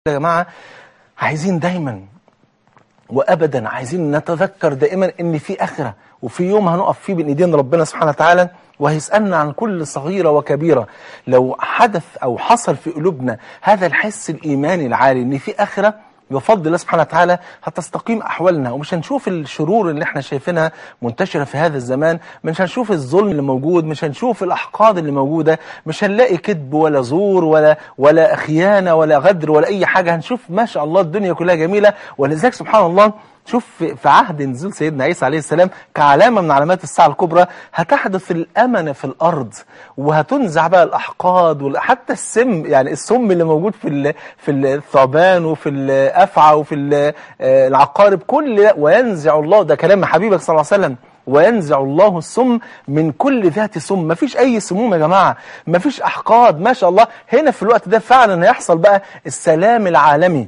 يا جماعة عايزين دايما وابدا عايزين نتذكر دائما ان في اخره وفي يوم هنقف فيه بين ايدين ربنا سبحانه وتعالى وهيسالنا عن كل صغيره وكبيره لو حدث او حصل في قلوبنا هذا الحس الايماني العالي ان في اخره بفضل الله سبحانه وتعالى هتستقيم احوالنا ومش هنشوف الشرور اللي احنا شايفينها منتشره في هذا الزمان مش هنشوف الظلم اللي موجود مش هنشوف الاحقاد اللي موجوده مش هنلاقي كذب ولا زور ولا ولا خيانه ولا غدر ولا اي حاجه هنشوف ما شاء الله الدنيا كلها جميله ولذلك سبحان الله شوف في في عهد نزول سيدنا عيسى عليه السلام كعلامة من علامات الساعة الكبرى هتحدث الأمن في الأرض وهتنزع بقى الأحقاد وحتى السم يعني السم اللي موجود في ال- في الثعبان وفي الأفعى وفي ال- آه، العقارب كل ده وينزع الله ده كلام حبيبك صلى الله عليه وسلم وينزع الله السم من كل ذات سم مفيش أي سموم يا جماعة مفيش أحقاد ما شاء الله هنا في الوقت ده فعلا هيحصل بقى السلام العالمي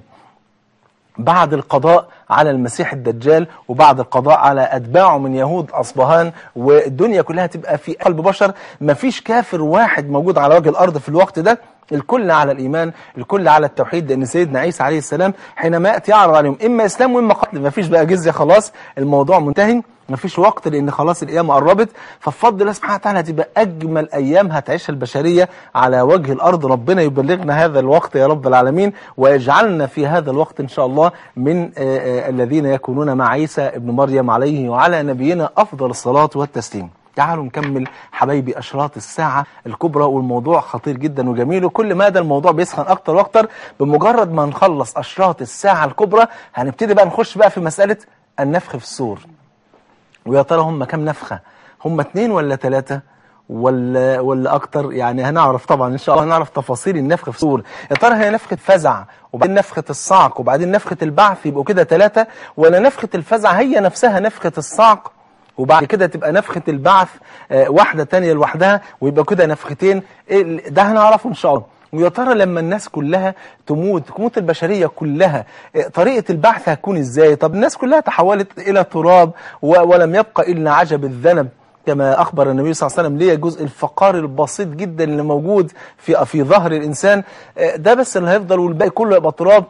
بعد القضاء على المسيح الدجال وبعد القضاء على أتباعه من يهود أصبهان والدنيا كلها تبقى في قلب بشر مفيش كافر واحد موجود على وجه الأرض في الوقت ده الكل على الإيمان الكل على التوحيد لأن سيدنا عيسى عليه السلام حينما يأتي يعرض عليهم إما إسلام وإما قتل مفيش بقى جزية خلاص الموضوع منتهي مفيش وقت لأن خلاص القيامة قربت فبفضل الله سبحانه وتعالى هتبقى أجمل أيام هتعيشها البشرية على وجه الأرض ربنا يبلغنا هذا الوقت يا رب العالمين ويجعلنا في هذا الوقت إن شاء الله من آه، آه، الذين يكونون مع عيسى ابن مريم عليه وعلى نبينا أفضل الصلاة والتسليم تعالوا نكمل حبايبي أشراط الساعة الكبرى والموضوع خطير جدا وجميل وكل مدى الموضوع بيسخن أكتر وأكتر بمجرد ما نخلص أشراط الساعة الكبرى هنبتدي بقى نخش بقى في مسألة النفخ في الصور ويا ترى هم كام نفخة هم اتنين ولا تلاتة ولا ولا اكتر يعني هنعرف طبعا ان شاء الله هنعرف تفاصيل النفخ في الصور يا ترى هي نفخه فزع وبعدين نفخه الصعق وبعدين نفخه البعث يبقوا كده ثلاثه ولا نفخه الفزع هي نفسها نفخه الصعق وبعد كده تبقى نفخه البعث آه، واحده تانية لوحدها ويبقى كده نفختين إيه ال- ده هنعرفه ان شاء الله ويا ترى لما الناس كلها تموت تموت البشرية كلها إيه، طريقة البعث هتكون ازاي طب الناس كلها تحولت إلى تراب و- ولم يبقى إلا عجب الذنب كما أخبر النبي صلى الله عليه وسلم ليه جزء الفقار البسيط جدا اللي موجود في في ظهر الإنسان إيه، ده بس اللي هيفضل والباقي كله يبقى تراب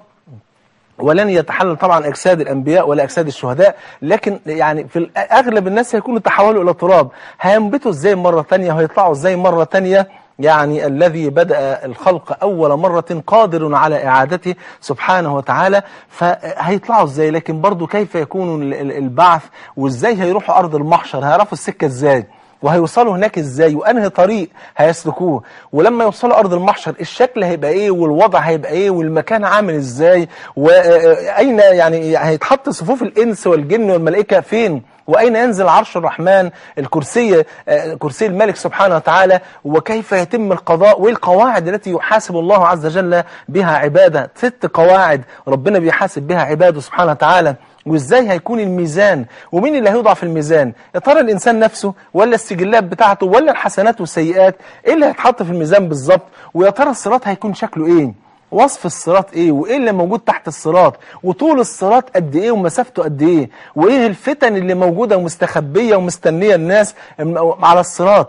ولن يتحلل طبعا اجساد الانبياء ولا اجساد الشهداء لكن يعني في الأ- اغلب الناس هيكونوا تحولوا الى تراب هينبتوا ازاي مره ثانيه وهيطلعوا ازاي مره ثانيه يعني الذي بدأ الخلق أول مرة قادر على إعادته سبحانه وتعالى فهيطلعوا ازاي لكن برضو كيف يكون ال- ال- البعث وازاي هيروحوا أرض المحشر هيعرفوا السكة ازاي وهيوصلوا هناك ازاي وانهي طريق هيسلكوه ولما يوصلوا ارض المحشر الشكل هيبقى ايه والوضع هيبقى ايه والمكان عامل ازاي واين يعني هيتحط صفوف الانس والجن والملائكه فين واين ينزل عرش الرحمن الكرسي آه، كرسي الملك سبحانه وتعالى وكيف يتم القضاء والقواعد التي يحاسب الله عز وجل بها عباده ست قواعد ربنا بيحاسب بها عباده سبحانه وتعالى وازاي هيكون الميزان ومين اللي هيوضع في الميزان يا ترى الانسان نفسه ولا السجلات بتاعته ولا الحسنات والسيئات ايه اللي هيتحط في الميزان بالظبط ويا ترى الصراط هيكون شكله ايه وصف الصراط ايه وايه اللي موجود تحت الصراط وطول الصراط قد ايه ومسافته قد ايه وايه الفتن اللي موجوده ومستخبيه ومستنيه الناس على الصراط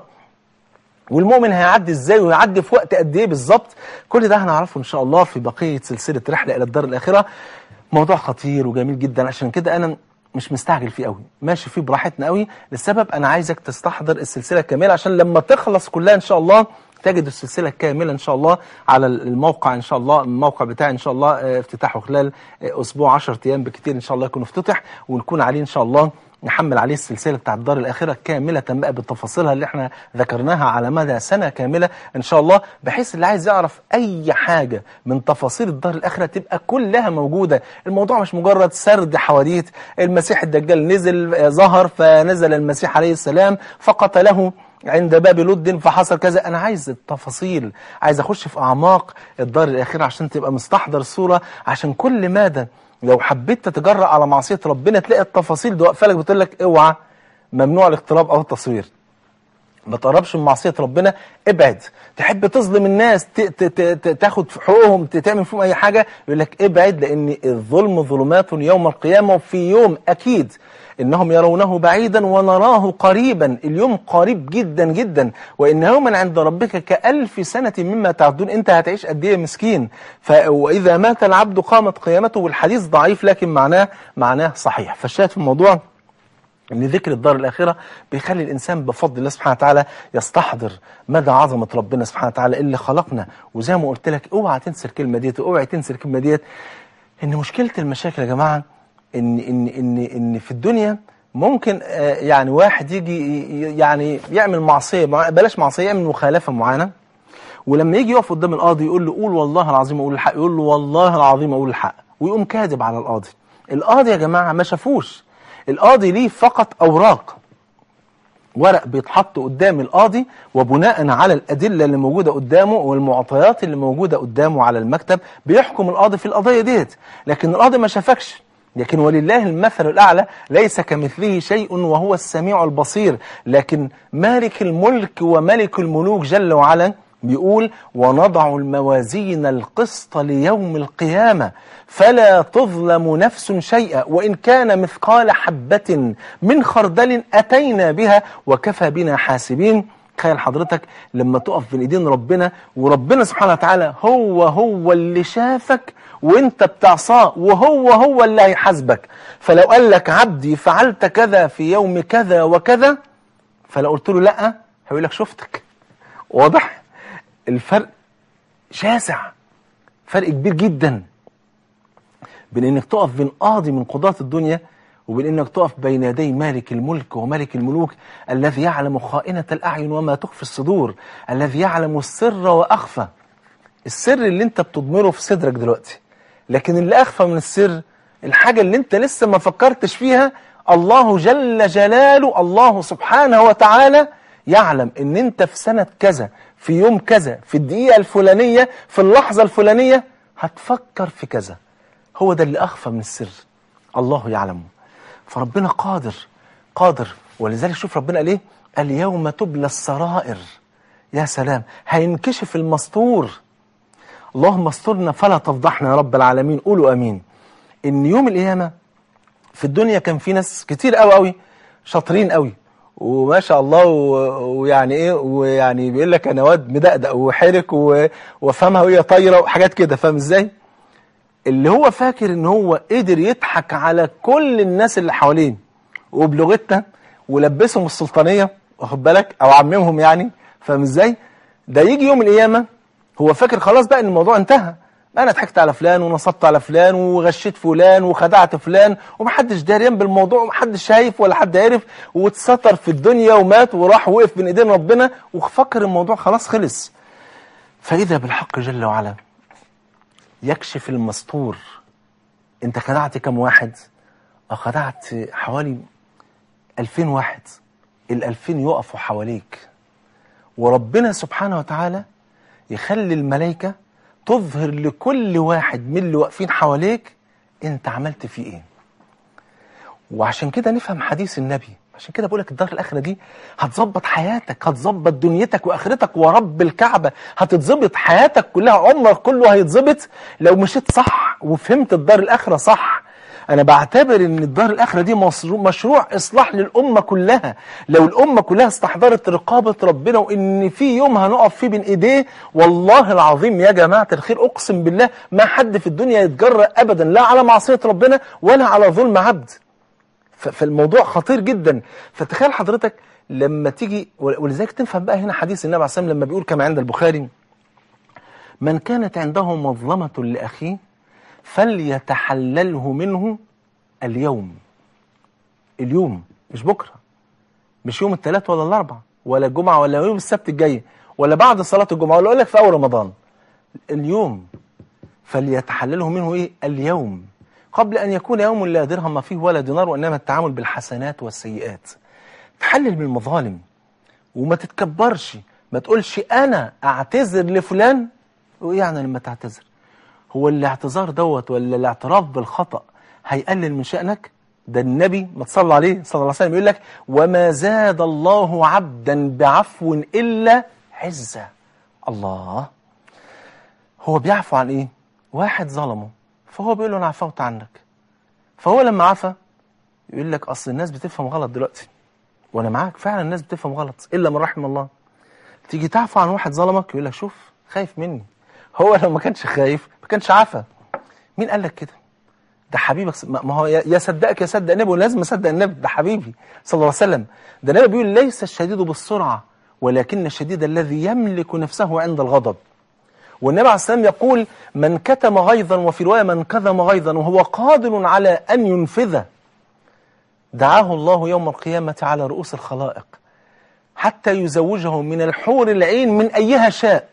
والمؤمن هيعدي ازاي ويعدي في وقت قد ايه بالظبط كل ده هنعرفه ان شاء الله في بقيه سلسله رحله الى الدار الاخره موضوع خطير وجميل جدا عشان كده انا مش مستعجل فيه قوي ماشي فيه براحتنا قوي لسبب انا عايزك تستحضر السلسله كامله عشان لما تخلص كلها ان شاء الله تجد السلسله كامله ان شاء الله على الموقع ان شاء الله الموقع بتاعي ان شاء الله آه، افتتاحه خلال آه، اسبوع 10 ايام بكتير ان شاء الله يكون افتتح ونكون عليه ان شاء الله نحمل عليه السلسله بتاعت الدار الاخره كامله بقى بتفاصيلها اللي احنا ذكرناها على مدى سنه كامله ان شاء الله بحيث اللي عايز يعرف اي حاجه من تفاصيل الدار الاخره تبقى كلها موجوده الموضوع مش مجرد سرد حواديت المسيح الدجال نزل آه، ظهر فنزل المسيح عليه السلام فقتله عند باب لد فحصل كذا انا عايز التفاصيل عايز اخش في اعماق الدار الاخره عشان تبقى مستحضر الصوره عشان كل ماذا لو حبيت تتجرأ على معصيه ربنا تلاقي التفاصيل دي واقفه لك بتقول لك اوعى ممنوع الاقتراب او التصوير ما تقربش من معصية ربنا ابعد تحب تظلم الناس ت- ت- ت- ت- تاخد في حقوقهم ت- تعمل فيهم اي حاجة يقول لك ابعد لان الظلم ظلمات يوم القيامة وفي يوم اكيد إنهم يرونه بعيدا ونراه قريبا اليوم قريب جدا جدا وإن يوما عند ربك كألف سنة مما تعدون أنت هتعيش قد إيه مسكين ف... وإذا مات العبد قامت قيامته والحديث ضعيف لكن معناه معناه صحيح فالشاهد في الموضوع ان ذكر الدار الاخره بيخلي الانسان بفضل الله سبحانه وتعالى يستحضر مدى عظمه ربنا سبحانه وتعالى اللي خلقنا وزي ما قلت لك اوعى تنسى الكلمه ديت اوعى تنسى الكلمه ديت ان مشكله المشاكل يا جماعه ان ان ان ان في الدنيا ممكن آه، يعني واحد يجي ي- يعني يعمل معصيه مع- بلاش معصيه يعمل مخالفه معينه ولما يجي يقف قدام القاضي يقول له قول والله العظيم اقول الحق يقول له والله العظيم اقول الحق ويقوم كاذب على القاضي القاضي يا جماعه ما شافوش القاضي ليه فقط اوراق ورق بيتحط قدام القاضي وبناء على الأدلة اللي موجودة قدامه والمعطيات اللي موجودة قدامه على المكتب بيحكم القاضي في القضية ديت لكن القاضي ما شافكش لكن ولله المثل الأعلى ليس كمثله شيء وهو السميع البصير لكن مالك الملك وملك الملوك جل وعلا بيقول ونضع الموازين القسط ليوم القيامة فلا تظلم نفس شيئا وإن كان مثقال حبة من خردل أتينا بها وكفى بنا حاسبين تخيل حضرتك لما تقف بين ايدين ربنا وربنا سبحانه وتعالى هو هو اللي شافك وانت بتعصاه وهو هو اللي هيحاسبك فلو قال لك عبدي فعلت كذا في يوم كذا وكذا فلو قلت له لا هيقول لك شفتك واضح الفرق شاسع فرق كبير جدا بين انك تقف بين قاضي من قضاة الدنيا وبين انك تقف بين يدي مالك الملك وملك الملوك الذي يعلم خائنة الأعين وما تخفي الصدور الذي يعلم السر وأخفى السر اللي انت بتضمره في صدرك دلوقتي لكن اللي أخفى من السر الحاجة اللي انت لسه ما فكرتش فيها الله جل جلاله الله سبحانه وتعالى يعلم ان انت في سنة كذا في يوم كذا في الدقيقة الفلانية في اللحظة الفلانية هتفكر في كذا هو ده اللي أخفى من السر الله يعلمه فربنا قادر قادر ولذلك شوف ربنا قال ايه اليوم تبلى السرائر يا سلام هينكشف المستور اللهم استرنا فلا تفضحنا يا رب العالمين قولوا امين ان يوم القيامه في الدنيا كان في ناس كتير قوي قوي شاطرين قوي وما شاء الله و- ويعني ايه ويعني بيقول لك انا واد مدقدق وحرك و- وافهمها وهي طايره وحاجات كده فاهم ازاي؟ اللي هو فاكر ان هو قدر يضحك على كل الناس اللي حواليه وبلغتنا ولبسهم السلطانيه واخد بالك او عممهم يعني فاهم ازاي؟ ده يجي يوم القيامه هو فاكر خلاص بقى ان الموضوع انتهى انا ضحكت على فلان ونصبت على فلان وغشيت فلان وخدعت فلان ومحدش داريان بالموضوع ومحدش شايف ولا حد عارف واتستر في الدنيا ومات وراح وقف بين ايدين ربنا وفكر الموضوع خلاص خلص فاذا بالحق جل وعلا يكشف المستور انت خدعت كم واحد اه خدعت حوالي 2000 واحد ال2000 يقفوا حواليك وربنا سبحانه وتعالى يخلي الملائكة تظهر لكل واحد من اللي واقفين حواليك انت عملت فيه ايه وعشان كده نفهم حديث النبي عشان كده بقولك الدار الآخرة دي هتظبط حياتك هتظبط دنيتك وآخرتك ورب الكعبة هتتظبط حياتك كلها عمرك كله هيتظبط لو مشيت صح وفهمت الدار الآخرة صح أنا بعتبر إن الدار الآخرة دي مصرو- مشروع إصلاح للأمة كلها لو الأمة كلها استحضرت رقابة ربنا وإن في يوم هنقف فيه بين إيديه والله العظيم يا جماعة الخير أقسم بالله ما حد في الدنيا يتجرأ أبدا لا على معصية ربنا ولا على ظلم عبد ف- فالموضوع خطير جدا فتخيل حضرتك لما تيجي ول- ولذلك تفهم بقى هنا حديث النبي عليه الصلاه والسلام لما بيقول كما عند البخاري من كانت عنده مظلمة لأخيه فليتحلله منه اليوم اليوم مش بكرة مش يوم الثلاث ولا الأربع ولا الجمعة ولا يوم السبت الجاي ولا بعد صلاة الجمعة ولا أقول لك في أول رمضان اليوم فليتحلله منه إيه اليوم قبل أن يكون يوم لا درهم فيه ولا دينار وإنما التعامل بالحسنات والسيئات تحلل من المظالم وما تتكبرش ما تقولش أنا أعتذر لفلان وإيه يعني لما تعتذر هو الاعتذار دوت ولا الاعتراف بالخطأ هيقلل من شأنك ده النبي ما تصلى عليه صلى الله عليه وسلم يقول لك وما زاد الله عبدا بعفو إلا عزة الله هو بيعفو عن ايه واحد ظلمه فهو بيقول له انا عفوت عنك فهو لما عفى يقول لك اصل الناس بتفهم غلط دلوقتي وانا معاك فعلا الناس بتفهم غلط الا من رحم الله تيجي تعفو عن واحد ظلمك يقول لك شوف خايف مني هو لو ما كانش خايف ما كانش عفى مين قال لك كده ده حبيبك س- ما ما هو يا يا صدقك يا صدق النبي ولازم اصدق النبي ده حبيبي صلى الله عليه وسلم ده النبي بيقول ليس الشديد بالسرعه ولكن الشديد الذي يملك نفسه عند الغضب والنبي عليه السلام يقول من كتم غيظا وفي روايه من كظم غيظا وهو قادر على ان ينفذه دعاه الله يوم القيامه على رؤوس الخلائق حتى يزوجه من الحور العين من ايها شاء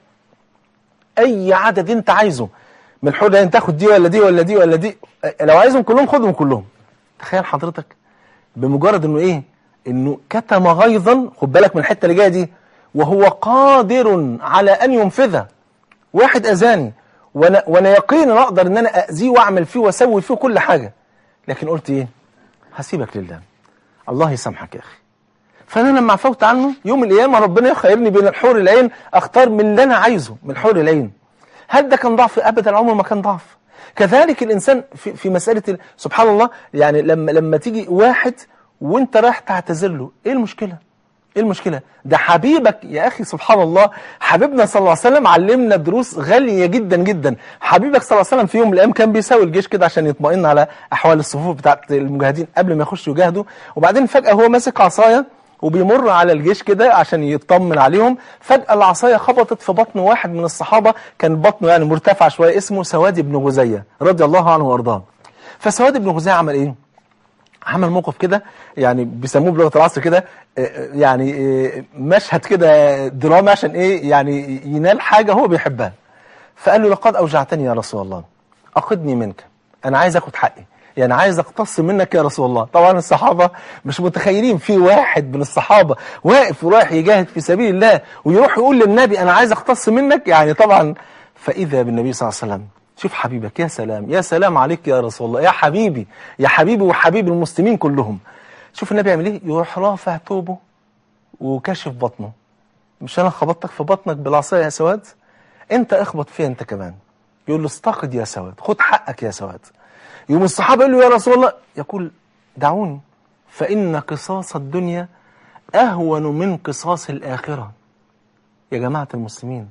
اي عدد انت عايزه من الحور العين تاخد دي ولا دي ولا دي ولا دي لو عايزهم كلهم خدهم كلهم تخيل حضرتك بمجرد انه ايه انه كتم غيظا خد بالك من الحته اللي جايه دي وهو قادر على ان ينفذه واحد اذاني وانا وانا يقينا اقدر ان انا اذيه واعمل فيه واسوي فيه كل حاجه لكن قلت ايه هسيبك لله الله يسامحك يا اخي فانا لما عفوت عنه يوم القيامه ربنا يخيرني بين الحور العين اختار من اللي انا عايزه من حور العين هل ده كان ضعف ابدا عمره ما كان ضعف كذلك الانسان في في مساله ال- سبحان الله يعني لما لما تيجي واحد وانت رايح تعتذر له ايه المشكله ايه المشكله ده حبيبك يا اخي سبحان الله حبيبنا صلى الله عليه وسلم علمنا دروس غاليه جدا جدا حبيبك صلى الله عليه وسلم في يوم من الايام كان بيساوي الجيش كده عشان يطمئن على احوال الصفوف بتاعت المجاهدين قبل ما يخشوا يجاهدوا وبعدين فجاه هو ماسك عصايه وبيمر على الجيش كده عشان يطمن عليهم فجأة العصاية خبطت في بطن واحد من الصحابة كان بطنه يعني مرتفع شوية اسمه سواد بن غزية رضي الله عنه وارضاه فسواد بن غزية عمل ايه عمل موقف كده يعني بيسموه بلغه العصر كده آه، يعني آه، مشهد كده درامي عشان ايه يعني ينال حاجه هو بيحبها فقال له لقد اوجعتني يا رسول الله اخذني منك انا عايز اخد حقي يعني عايز اقتص منك يا رسول الله طبعا الصحابه مش متخيلين في واحد من الصحابه واقف ورايح يجاهد في سبيل الله ويروح يقول للنبي انا عايز اقتص منك يعني طبعا فاذا بالنبي صلى الله عليه وسلم شوف حبيبك يا سلام يا سلام عليك يا رسول الله يا حبيبي يا حبيبي وحبيب المسلمين كلهم شوف النبي يعمل ايه يروح رافع توبه وكاشف بطنه مش انا خبطتك في بطنك بالعصايه يا سواد انت اخبط فيها انت كمان يقول له استقد يا سواد خد حقك يا سواد يوم الصحابه يقول له يا رسول الله يقول دعوني فان قصاص الدنيا اهون من قصاص الاخره يا جماعه المسلمين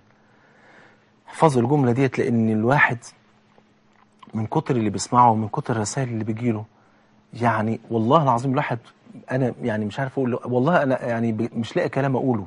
احفظوا الجمله ديت لان الواحد من كتر اللي بيسمعه ومن كتر الرسائل اللي بيجيله يعني والله العظيم الواحد انا يعني مش عارف اقول له- والله انا يعني ب- مش لاقي كلام اقوله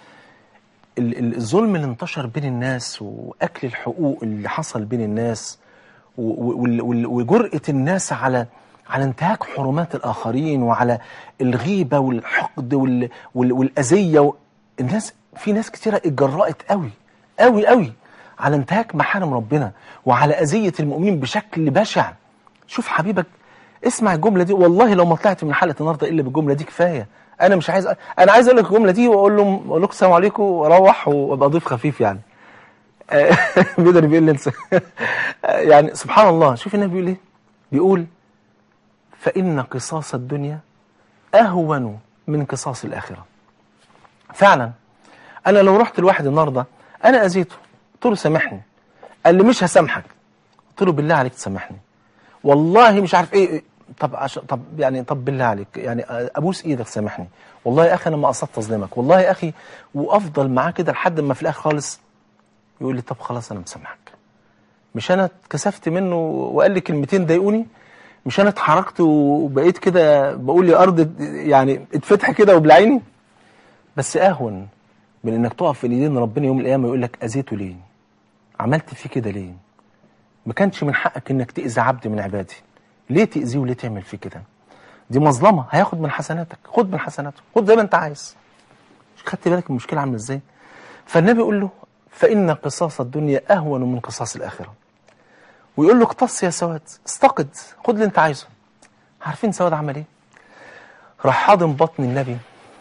ال- ال- الظلم اللي انتشر بين الناس واكل الحقوق اللي حصل بين الناس و- و- وال- وال- وجرأة الناس على على انتهاك حرمات الاخرين وعلى الغيبه والحقد وال- وال- والاذيه و- الناس في ناس كتيره اتجرأت قوي قوي قوي على انتهاك محارم ربنا وعلى اذيه المؤمنين بشكل بشع شوف حبيبك اسمع الجمله دي والله لو ما طلعت من حلقه النهارده الا بالجمله دي كفايه انا مش عايز انا عايز اقول لك الجمله دي واقول لهم اقول لكم السلام عليكم واروح وابقى ضيف خفيف يعني آه، بدر بيقول لي انسى آه، يعني سبحان الله شوف النبي بيقول ايه بيقول فان قصاص الدنيا اهون من قصاص الاخره فعلا انا لو رحت لواحد النهارده انا اذيته قلت له سامحني قال لي مش هسامحك قلت له بالله عليك تسامحني والله مش عارف ايه طب عش... طب يعني طب بالله عليك يعني ابوس ايدك سامحني والله يا اخي انا ما قصدت اظلمك والله يا اخي وافضل معاه كده لحد ما في الاخر خالص يقول لي طب خلاص انا مسامحك مش انا اتكسفت منه وقال لي كلمتين ضايقوني مش انا اتحركت وبقيت كده بقول يا ارض يعني اتفتح كده وبلعيني بس اهون من انك تقف في ايدين ربنا يوم القيامه يقول لك اذيته ليه عملت فيه كده ليه ما كانش من حقك انك تاذي عبد من عبادي ليه تاذيه وليه تعمل فيه كده دي مظلمه هياخد من حسناتك خد من حسناته خد زي ما انت عايز خدت بالك المشكله عامله ازاي فالنبي يقول له فان قصاص الدنيا اهون من قصاص الاخره ويقول له اقتص يا سواد استقد خد اللي انت عايزه عارفين سواد عمل ايه راح حاضن بطن النبي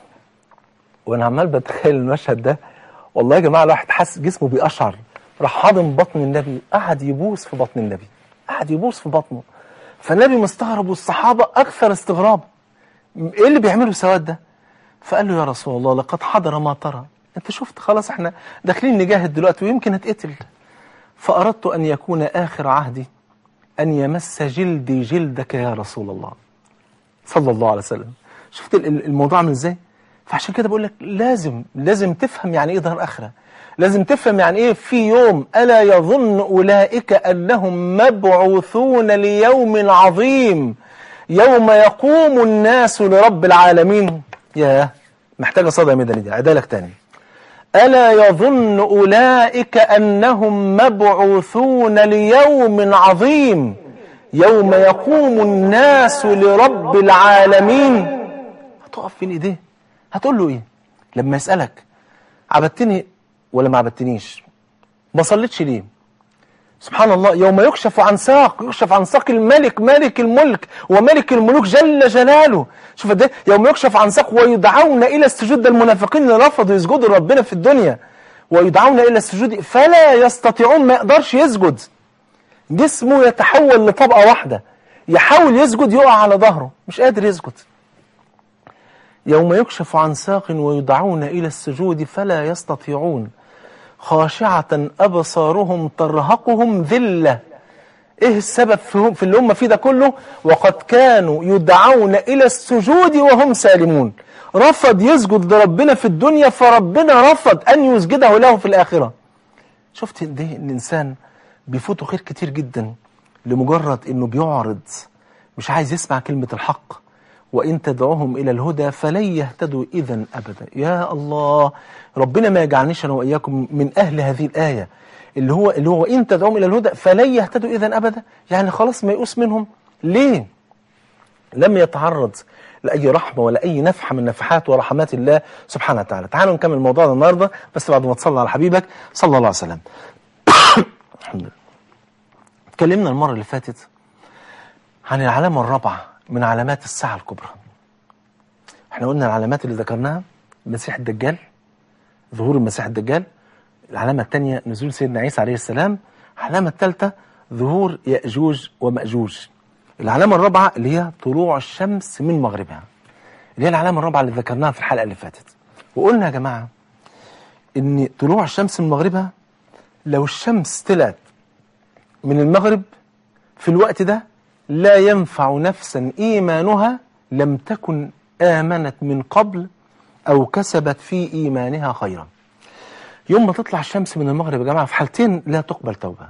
وانا عمال بتخيل المشهد ده والله يا جماعه الواحد حاسس جسمه بيقشعر راح حاضن بطن النبي قعد يبوس في بطن النبي قعد يبوس في بطنه فالنبي مستغرب والصحابه اكثر استغراب ايه اللي بيعمله سواد ده فقال له يا رسول الله لقد حضر ما ترى انت شفت خلاص احنا داخلين نجاهد دلوقتي ويمكن هتقتل فاردت ان يكون اخر عهدي ان يمس جلدي جلدك يا رسول الله صلى الله عليه وسلم شفت ال- ال- الموضوع عامل ازاي فعشان كده بقول لك لازم لازم تفهم يعني ايه دار اخره لازم تفهم يعني ايه في يوم الا يظن اولئك انهم مبعوثون ليوم عظيم يوم يقوم الناس لرب العالمين ياه محتاجه صدى مدني دي عدالك تاني ألا يظن أولئك أنهم مبعوثون ليوم عظيم يوم يقوم الناس لرب العالمين هتقف فين ايديه هتقول له ايه لما يسألك عبدتني ولا ما عبدتنيش ما صليتش ليه سبحان الله يوم يكشف عن ساق يكشف عن ساق الملك ملك الملك وملك الملوك جل جلاله شوف ده يوم يكشف عن ساق ويدعون الى السجود ده المنافقين اللي رفضوا يسجدوا لربنا في الدنيا ويدعون الى السجود فلا يستطيعون ما يقدرش يسجد جسمه يتحول لطبقه واحده يحاول يسجد يقع على ظهره مش قادر يسجد يوم يكشف عن ساق ويدعون الى السجود فلا يستطيعون خاشعة أبصارهم ترهقهم ذلة إيه السبب في في اللي هم فيه ده كله وقد كانوا يدعون إلى السجود وهم سالمون رفض يسجد لربنا في الدنيا فربنا رفض أن يسجده له في الآخرة شفت ده الإنسان بيفوته خير كتير جدا لمجرد أنه بيعرض مش عايز يسمع كلمة الحق وإن تدعوهم إلى الهدى فلن يهتدوا إذا أبدا يا الله ربنا ما يجعلنيش أنا وإياكم من أهل هذه الآية اللي هو اللي هو إن تدعوهم إلى الهدى فلن يهتدوا إذا أبدا يعني خلاص ما يقوس منهم ليه لم يتعرض لأي رحمة ولا أي نفحة من نفحات ورحمات الله سبحانه وتعالى تعالوا نكمل موضوعنا النهاردة بس بعد ما تصلى على حبيبك صلى الله عليه وسلم الحمد لله اتكلمنا المرة اللي فاتت عن العلامة الرابعة من علامات الساعة الكبرى احنا قلنا العلامات اللي ذكرناها المسيح الدجال ظهور المسيح الدجال العلامة الثانية نزول سيدنا عيسى عليه السلام العلامة الثالثة ظهور يأجوج ومأجوج العلامة الرابعة اللي هي طلوع الشمس من مغربها اللي هي العلامة الرابعة اللي ذكرناها في الحلقة اللي فاتت وقلنا يا جماعة ان طلوع الشمس من مغربها لو الشمس طلعت من المغرب في الوقت ده لا ينفع نفسا إيمانها لم تكن آمنت من قبل أو كسبت في إيمانها خيرا يوم ما تطلع الشمس من المغرب يا جماعة في حالتين لا تقبل توبة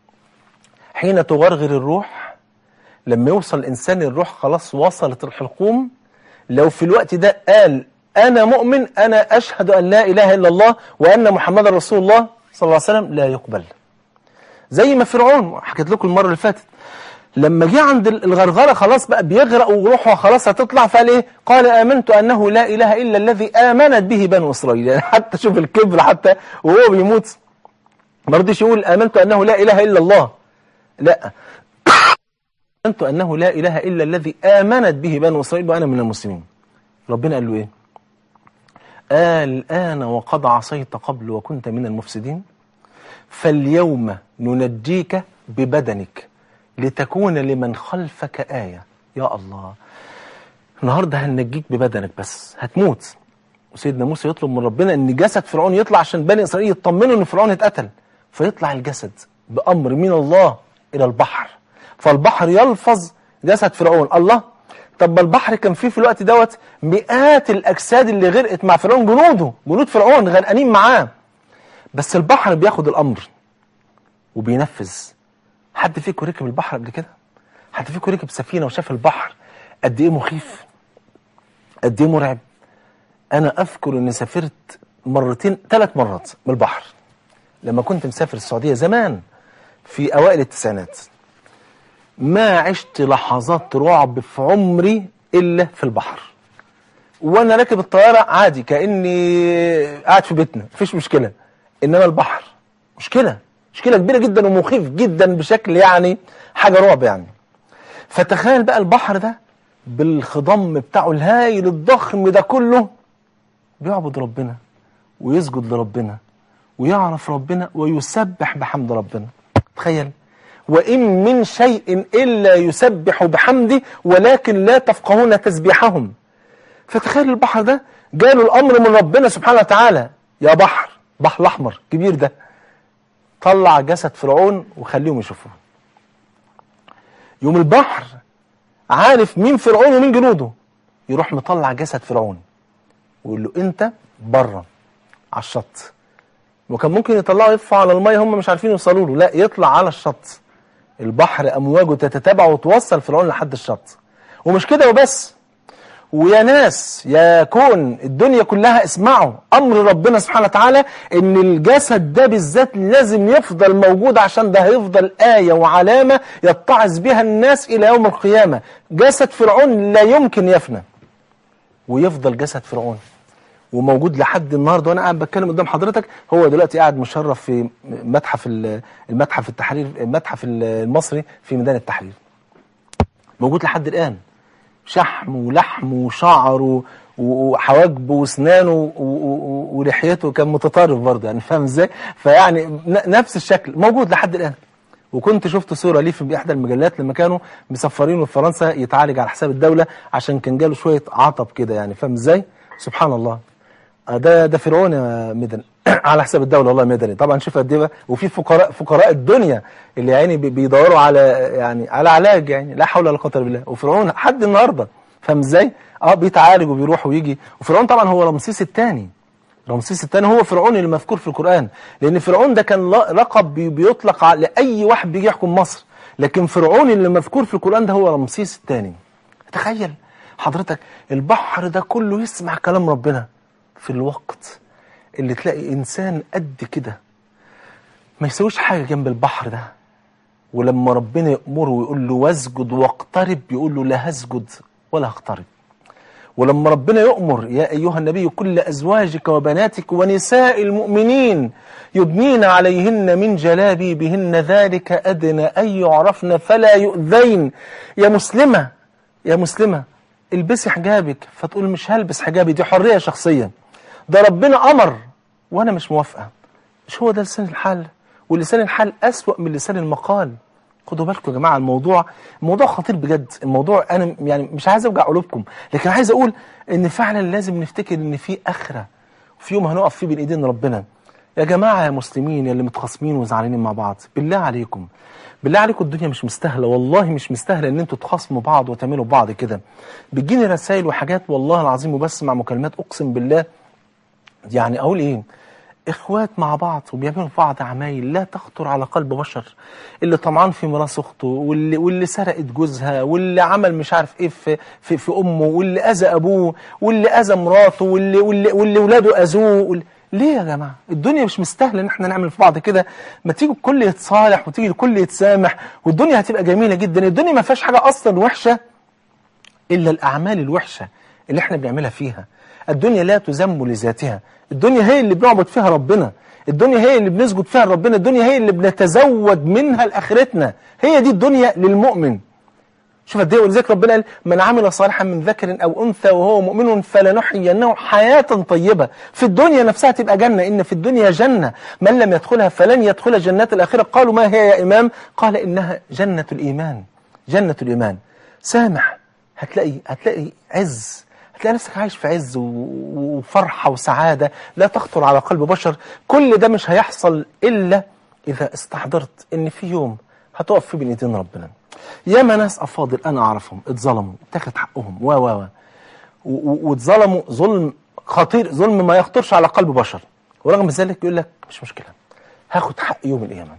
حين تغرغر الروح لما يوصل الإنسان الروح خلاص وصلت الحلقوم لو في الوقت ده قال أنا مؤمن أنا أشهد أن لا إله إلا الله وأن محمد رسول الله صلى الله عليه وسلم لا يقبل زي ما فرعون حكيت لكم المرة اللي فاتت لما جه عند الغرغرة خلاص بقى بيغرق وروحه خلاص هتطلع فقال ايه قال آمنت أنه لا إله إلا الذي آمنت به بنو إسرائيل يعني حتى شوف الكبر حتى وهو بيموت ما رضيش يقول آمنت أنه لا إله إلا الله لا آمنت أنه لا إله إلا الذي آمنت به بنو إسرائيل وأنا من المسلمين ربنا قال له إيه الآن وقد عصيت قبل وكنت من المفسدين فاليوم ننجيك ببدنك لتكون لمن خلفك آية يا الله النهاردة هننجيك ببدنك بس هتموت وسيدنا موسى يطلب من ربنا ان جسد فرعون يطلع عشان بني اسرائيل يطمنوا ان فرعون اتقتل فيطلع الجسد بامر من الله الى البحر فالبحر يلفظ جسد فرعون الله طب ما البحر كان فيه في الوقت دوت مئات الاجساد اللي غرقت مع فرعون جنوده جنود فرعون غرقانين معاه بس البحر بياخد الامر وبينفذ حد فيكم ركب البحر قبل كده حد فيكم ركب سفينه وشاف البحر قد ايه مخيف قد ايه مرعب انا اذكر اني سافرت مرتين ثلاث مرات من البحر لما كنت مسافر السعوديه زمان في اوائل التسعينات ما عشت لحظات رعب في عمري الا في البحر وانا راكب الطياره عادي كاني قاعد في بيتنا مفيش مشكله انما البحر مشكله مشكله كبيره جدا ومخيف جدا بشكل يعني حاجه رعب يعني فتخيل بقى البحر ده بالخضم بتاعه الهايل الضخم ده كله بيعبد ربنا ويسجد لربنا ويعرف ربنا ويسبح بحمد ربنا تخيل وإن من شيء إلا يسبح بحمده ولكن لا تفقهون تسبيحهم فتخيل البحر ده جاله الأمر من ربنا سبحانه وتعالى يا بحر بحر الأحمر كبير ده طلع جسد فرعون وخليهم يشوفوه يوم البحر عارف مين فرعون ومين جنوده يروح مطلع جسد فرعون ويقول له انت بره على الشط وكان ممكن يطلعوا يطفوا على الميه هم مش عارفين يوصلوا له لا يطلع على الشط البحر امواجه تتتابع وتوصل فرعون لحد الشط ومش كده وبس ويا ناس يا كون الدنيا كلها اسمعوا امر ربنا سبحانه وتعالى ان الجسد ده بالذات لازم يفضل موجود عشان ده هيفضل آية وعلامة يتعظ بها الناس الى يوم القيامة جسد فرعون لا يمكن يفنى ويفضل جسد فرعون وموجود لحد النهارده وانا قاعد بتكلم قدام حضرتك هو دلوقتي قاعد مشرف في متحف المتحف التحرير المتحف المصري في ميدان التحرير موجود لحد الان شحم ولحم وشعر وحواجبه واسنانه ولحيته كان متطرف برضه يعني فاهم ازاي فيعني نفس الشكل موجود لحد الان وكنت شفت صوره ليه في احدى المجلات لما كانوا مسفرينه في فرنسا يتعالج على حساب الدوله عشان كان جاله شويه عطب كده يعني فاهم ازاي سبحان الله ده ده فرعون يا مدني على حساب الدوله والله مدني طبعا شوف قد ايه وفي فقراء فقراء الدنيا اللي يعني بيدوروا على يعني على علاج يعني لا حول ولا قوه الا بالله وفرعون لحد النهارده فاهم ازاي اه بيتعالج وبيروح ويجي وفرعون طبعا هو رمسيس الثاني رمسيس الثاني هو فرعون اللي مذكور في القران لان فرعون ده كان لقب بيطلق لاي واحد بيجي يحكم مصر لكن فرعون اللي مذكور في القران ده هو رمسيس الثاني تخيل حضرتك البحر ده كله يسمع كلام ربنا في الوقت اللي تلاقي إنسان قد كده ما يسويش حاجة جنب البحر ده ولما ربنا يأمره ويقول له واسجد واقترب يقول له لا هسجد ولا هقترب ولما ربنا يؤمر يا أيها النبي كل أزواجك وبناتك ونساء المؤمنين يبنين عليهن من جلابي بهن ذلك أدنى أن يعرفن فلا يؤذين يا مسلمة يا مسلمة البسي حجابك فتقول مش هلبس حجابي دي حرية شخصية ده ربنا أمر وأنا مش موافقة مش هو ده لسان الحال ولسان الحال أسوأ من لسان المقال خدوا بالكم يا جماعة الموضوع الموضوع خطير بجد الموضوع أنا يعني مش عايز أوجع قلوبكم لكن عايز أقول إن فعلا لازم نفتكر إن في آخرة في يوم هنقف فيه بين إيدين ربنا يا جماعة يا مسلمين يا اللي متخاصمين وزعلانين مع بعض بالله عليكم بالله عليكم الدنيا مش مستاهله والله مش مستاهله ان انتوا تخاصموا بعض وتعملوا بعض كده بتجيني رسائل وحاجات والله العظيم وبسمع مكالمات اقسم بالله يعني اقول ايه اخوات مع بعض وبيعملوا في بعض عمايل لا تخطر على قلب بشر اللي طمعان في ميراث اخته واللي واللي سرقت جوزها واللي عمل مش عارف ايه في في, في امه واللي اذى ابوه واللي اذى مراته واللي واللي واللي ولاده اذوه واللي ليه يا جماعة الدنيا مش مستاهلة ان احنا نعمل في بعض كده ما تيجي الكل يتصالح وتيجي الكل يتسامح والدنيا هتبقى جميلة جدا الدنيا ما فيهاش حاجة اصلا وحشة الا الاعمال الوحشة اللي احنا بنعملها فيها الدنيا لا تذم لذاتها الدنيا هي اللي بنعبد فيها ربنا الدنيا هي اللي بنسجد فيها لربنا الدنيا هي اللي بنتزود منها لاخرتنا هي دي الدنيا للمؤمن شوف قد ايه ولذلك ربنا قال من عمل صالحا من ذكر او انثى وهو مؤمن فلنحيينه حياه طيبه في الدنيا نفسها تبقى جنه ان في الدنيا جنه من لم يدخلها فلن يدخل جنات الاخره قالوا ما هي يا امام قال انها جنه الايمان جنه الايمان سامح هتلاقي هتلاقي عز هتلاقي نفسك عايش في عز وفرحه وسعاده لا تخطر على قلب بشر كل ده مش هيحصل الا اذا استحضرت ان في يوم هتقف فيه بين ايدين ربنا ياما ناس افاضل انا اعرفهم اتظلموا اتاخد حقهم و و و واتظلموا ظلم خطير ظلم ما يخطرش على قلب بشر ورغم ذلك يقول لك مش مشكله هاخد حق يوم القيامه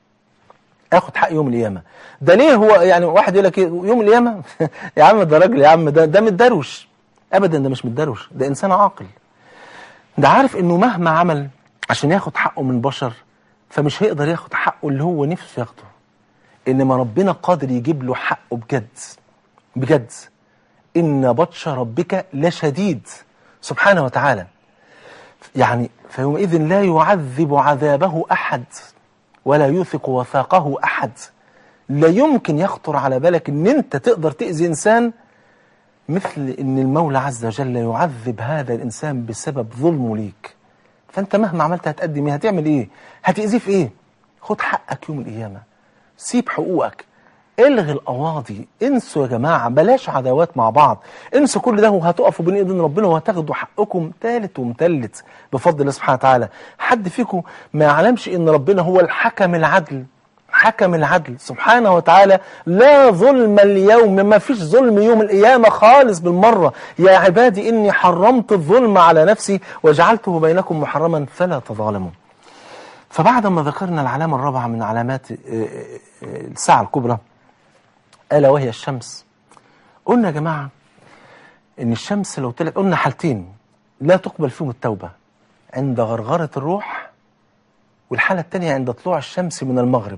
اخد حق يوم القيامه ده ليه هو يعني واحد يقول لك يوم القيامه يا عم ده راجل يا عم ده ده متدروش ابدا ده مش متدروش ده انسان عاقل ده عارف انه مهما عمل عشان ياخد حقه من بشر فمش هيقدر ياخد حقه اللي هو نفسه ياخده انما ربنا قادر يجيب له حقه بجد بجد ان بطش ربك لشديد سبحانه وتعالى يعني فيومئذ لا يعذب عذابه احد ولا يوثق وثاقه احد لا يمكن يخطر على بالك ان انت تقدر تاذي انسان مثل ان المولى عز وجل يعذب هذا الانسان بسبب ظلمه ليك فانت مهما عملت هتقدم ايه هتعمل ايه هتاذيه في ايه خد حقك يوم القيامه سيب حقوقك الغي القواضي انسوا يا جماعة بلاش عداوات مع بعض انسوا كل ده وهتقفوا بين ايدين ربنا وهتاخدوا حقكم تالت ومتلت بفضل الله سبحانه وتعالى حد فيكم ما يعلمش ان ربنا هو الحكم العدل حكم العدل سبحانه وتعالى لا ظلم اليوم ما فيش ظلم يوم القيامة خالص بالمرة يا عبادي إني حرمت الظلم على نفسي وجعلته بينكم محرما فلا تظالموا فبعد ما ذكرنا العلامة الرابعة من علامات الساعة الكبرى ألا وهي الشمس قلنا يا جماعة إن الشمس لو طلعت قلنا حالتين لا تقبل فيهم التوبة عند غرغرة الروح والحالة الثانية عند طلوع الشمس من المغرب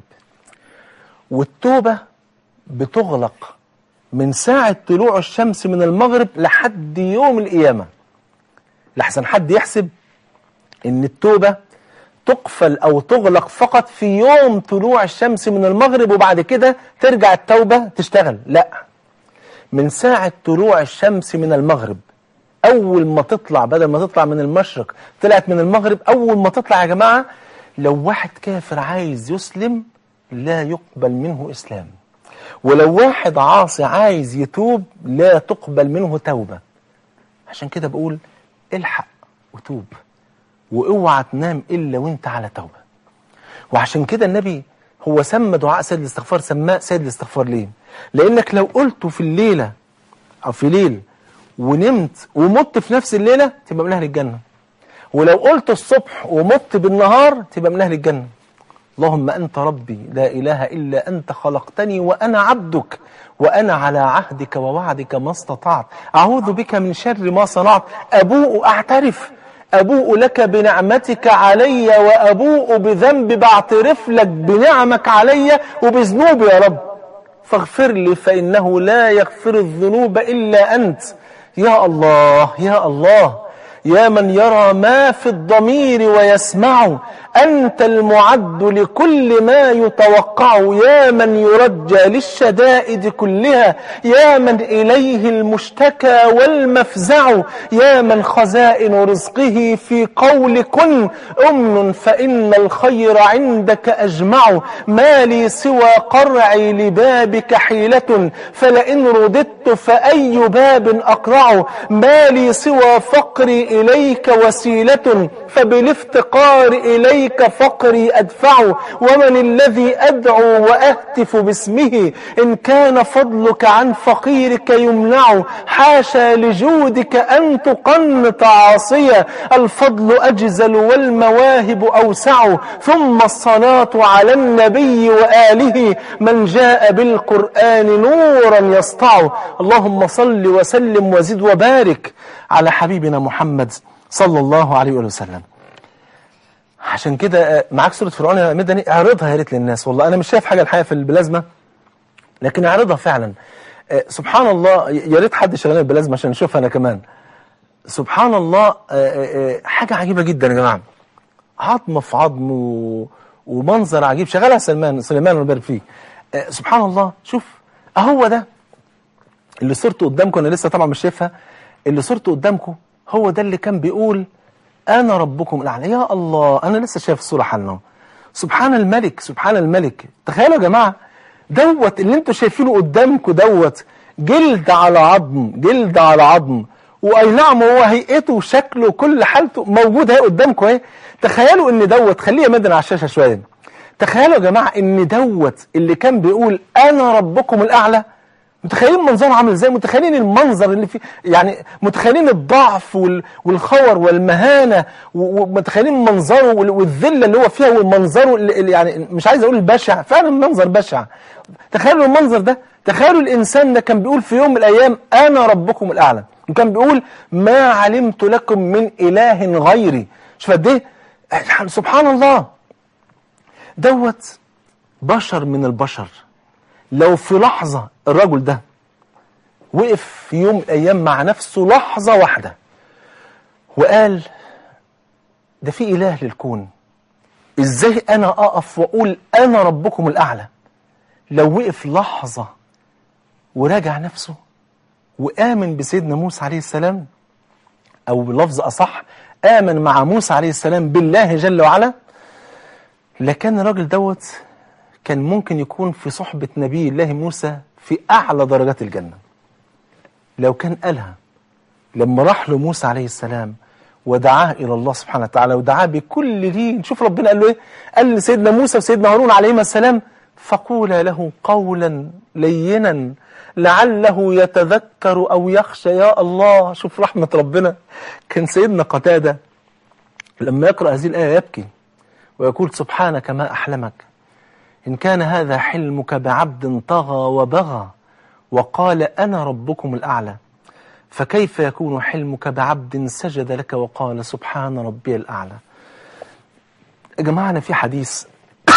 والتوبة بتغلق من ساعة طلوع الشمس من المغرب لحد يوم القيامة لحسن حد يحسب ان التوبة تقفل او تغلق فقط في يوم طلوع الشمس من المغرب وبعد كده ترجع التوبة تشتغل لا من ساعة طلوع الشمس من المغرب اول ما تطلع بدل ما تطلع من المشرق طلعت من المغرب اول ما تطلع يا جماعة لو واحد كافر عايز يسلم لا يقبل منه اسلام ولو واحد عاصي عايز يتوب لا تقبل منه توبة عشان كده بقول الحق وتوب واوعى تنام الا وانت على توبة وعشان كده النبي هو سمى دعاء سيد الاستغفار سماه سيد الاستغفار ليه لانك لو قلته في الليلة او في ليل ونمت ومت في نفس الليلة تبقى من اهل الجنة ولو قلت الصبح ومت بالنهار تبقى من اهل الجنة اللهم أنت ربي لا إله إلا أنت خلقتني وأنا عبدك وأنا على عهدك ووعدك ما استطعت أعوذ بك من شر ما صنعت أبوء أعترف أبوء لك بنعمتك علي وأبوء بذنب بعترف لك بنعمك علي وبذنوبي يا رب فاغفر لي فإنه لا يغفر الذنوب إلا أنت يا الله يا الله يا من يرى ما في الضمير ويسمع أنت المعد لكل ما يتوقع يا من يرجى للشدائد كلها يا من إليه المشتكى والمفزع يا من خزائن رزقه في قول كن أمن فإن الخير عندك أجمع ما لي سوى قرعي لبابك حيلة فلئن رددت فأي باب أقرع ما لي سوى فقري إليك وسيلة فبالافتقار إليك فقري أدفع ومن الذي أدعو وأهتف باسمه إن كان فضلك عن فقيرك يمنع حاشا لجودك أن تقنط عاصية الفضل أجزل والمواهب أوسع ثم الصلاة على النبي وآله من جاء بالقرآن نورا يسطع اللهم صل وسلم وزد وبارك على حبيبنا محمد صلى الله عليه وسلم عشان كده معاك سورة فرعون يا مدني اعرضها يا ريت للناس والله انا مش شايف حاجة الحقيقة في البلازما لكن اعرضها فعلا سبحان الله يا ريت حد شغال البلازما عشان نشوفها انا كمان سبحان الله حاجة عجيبة جدا يا جماعة عظم في عظم و... ومنظر عجيب شغالها سلمان سليمان ربنا فيه سبحان الله شوف اهو ده اللي صورته قدامكم انا لسه طبعا مش شايفها اللي صورته قدامكم هو ده اللي كان بيقول أنا ربكم الأعلى يا الله أنا لسه شايف الصورة حالنا سبحان الملك سبحان الملك تخيلوا يا جماعة دوت اللي انتوا شايفينه قدامكم دوت جلد على عظم جلد على عظم واي نعم هو هيئته وشكله وكل حالته موجود اهي قدامكم اهي تخيلوا ان دوت خليه مدن على الشاشه شويه تخيلوا يا جماعه ان دوت اللي كان بيقول انا ربكم الاعلى متخيلين منظره عامل ازاي متخيلين المنظر اللي فيه يعني متخيلين الضعف والخور والمهانة ومتخيلين منظره والذلة اللي هو فيها والمنظره اللي يعني مش عايز اقول البشع فعلا المنظر بشع تخيلوا المنظر ده تخيلوا الانسان ده كان بيقول في يوم من الايام انا ربكم الاعلى وكان بيقول ما علمت لكم من اله غيري شوف قد ايه سبحان الله دوت بشر من البشر لو في لحظة الرجل ده وقف في يوم من الأيام مع نفسه لحظة واحدة وقال ده في إله للكون إزاي أنا أقف وأقول أنا ربكم الأعلى لو وقف لحظة وراجع نفسه وآمن بسيدنا موسى عليه السلام أو بلفظ أصح آمن مع موسى عليه السلام بالله جل وعلا لكان الراجل دوت كان ممكن يكون في صحبة نبي الله موسى في أعلى درجات الجنة لو كان قالها لما راح له موسى عليه السلام ودعاه إلى الله سبحانه وتعالى ودعاه بكل لين شوف ربنا قال له إيه قال لسيدنا موسى وسيدنا هارون عليهما السلام فقولا له قولا لينا لعله يتذكر أو يخشى يا الله شوف رحمة ربنا كان سيدنا قتادة لما يقرأ هذه الآية يبكي ويقول سبحانك ما أحلمك إن كان هذا حلمك بعبد طغى وبغى وقال أنا ربكم الأعلى فكيف يكون حلمك بعبد سجد لك وقال سبحان ربي الأعلى يا جماعة أنا في حديث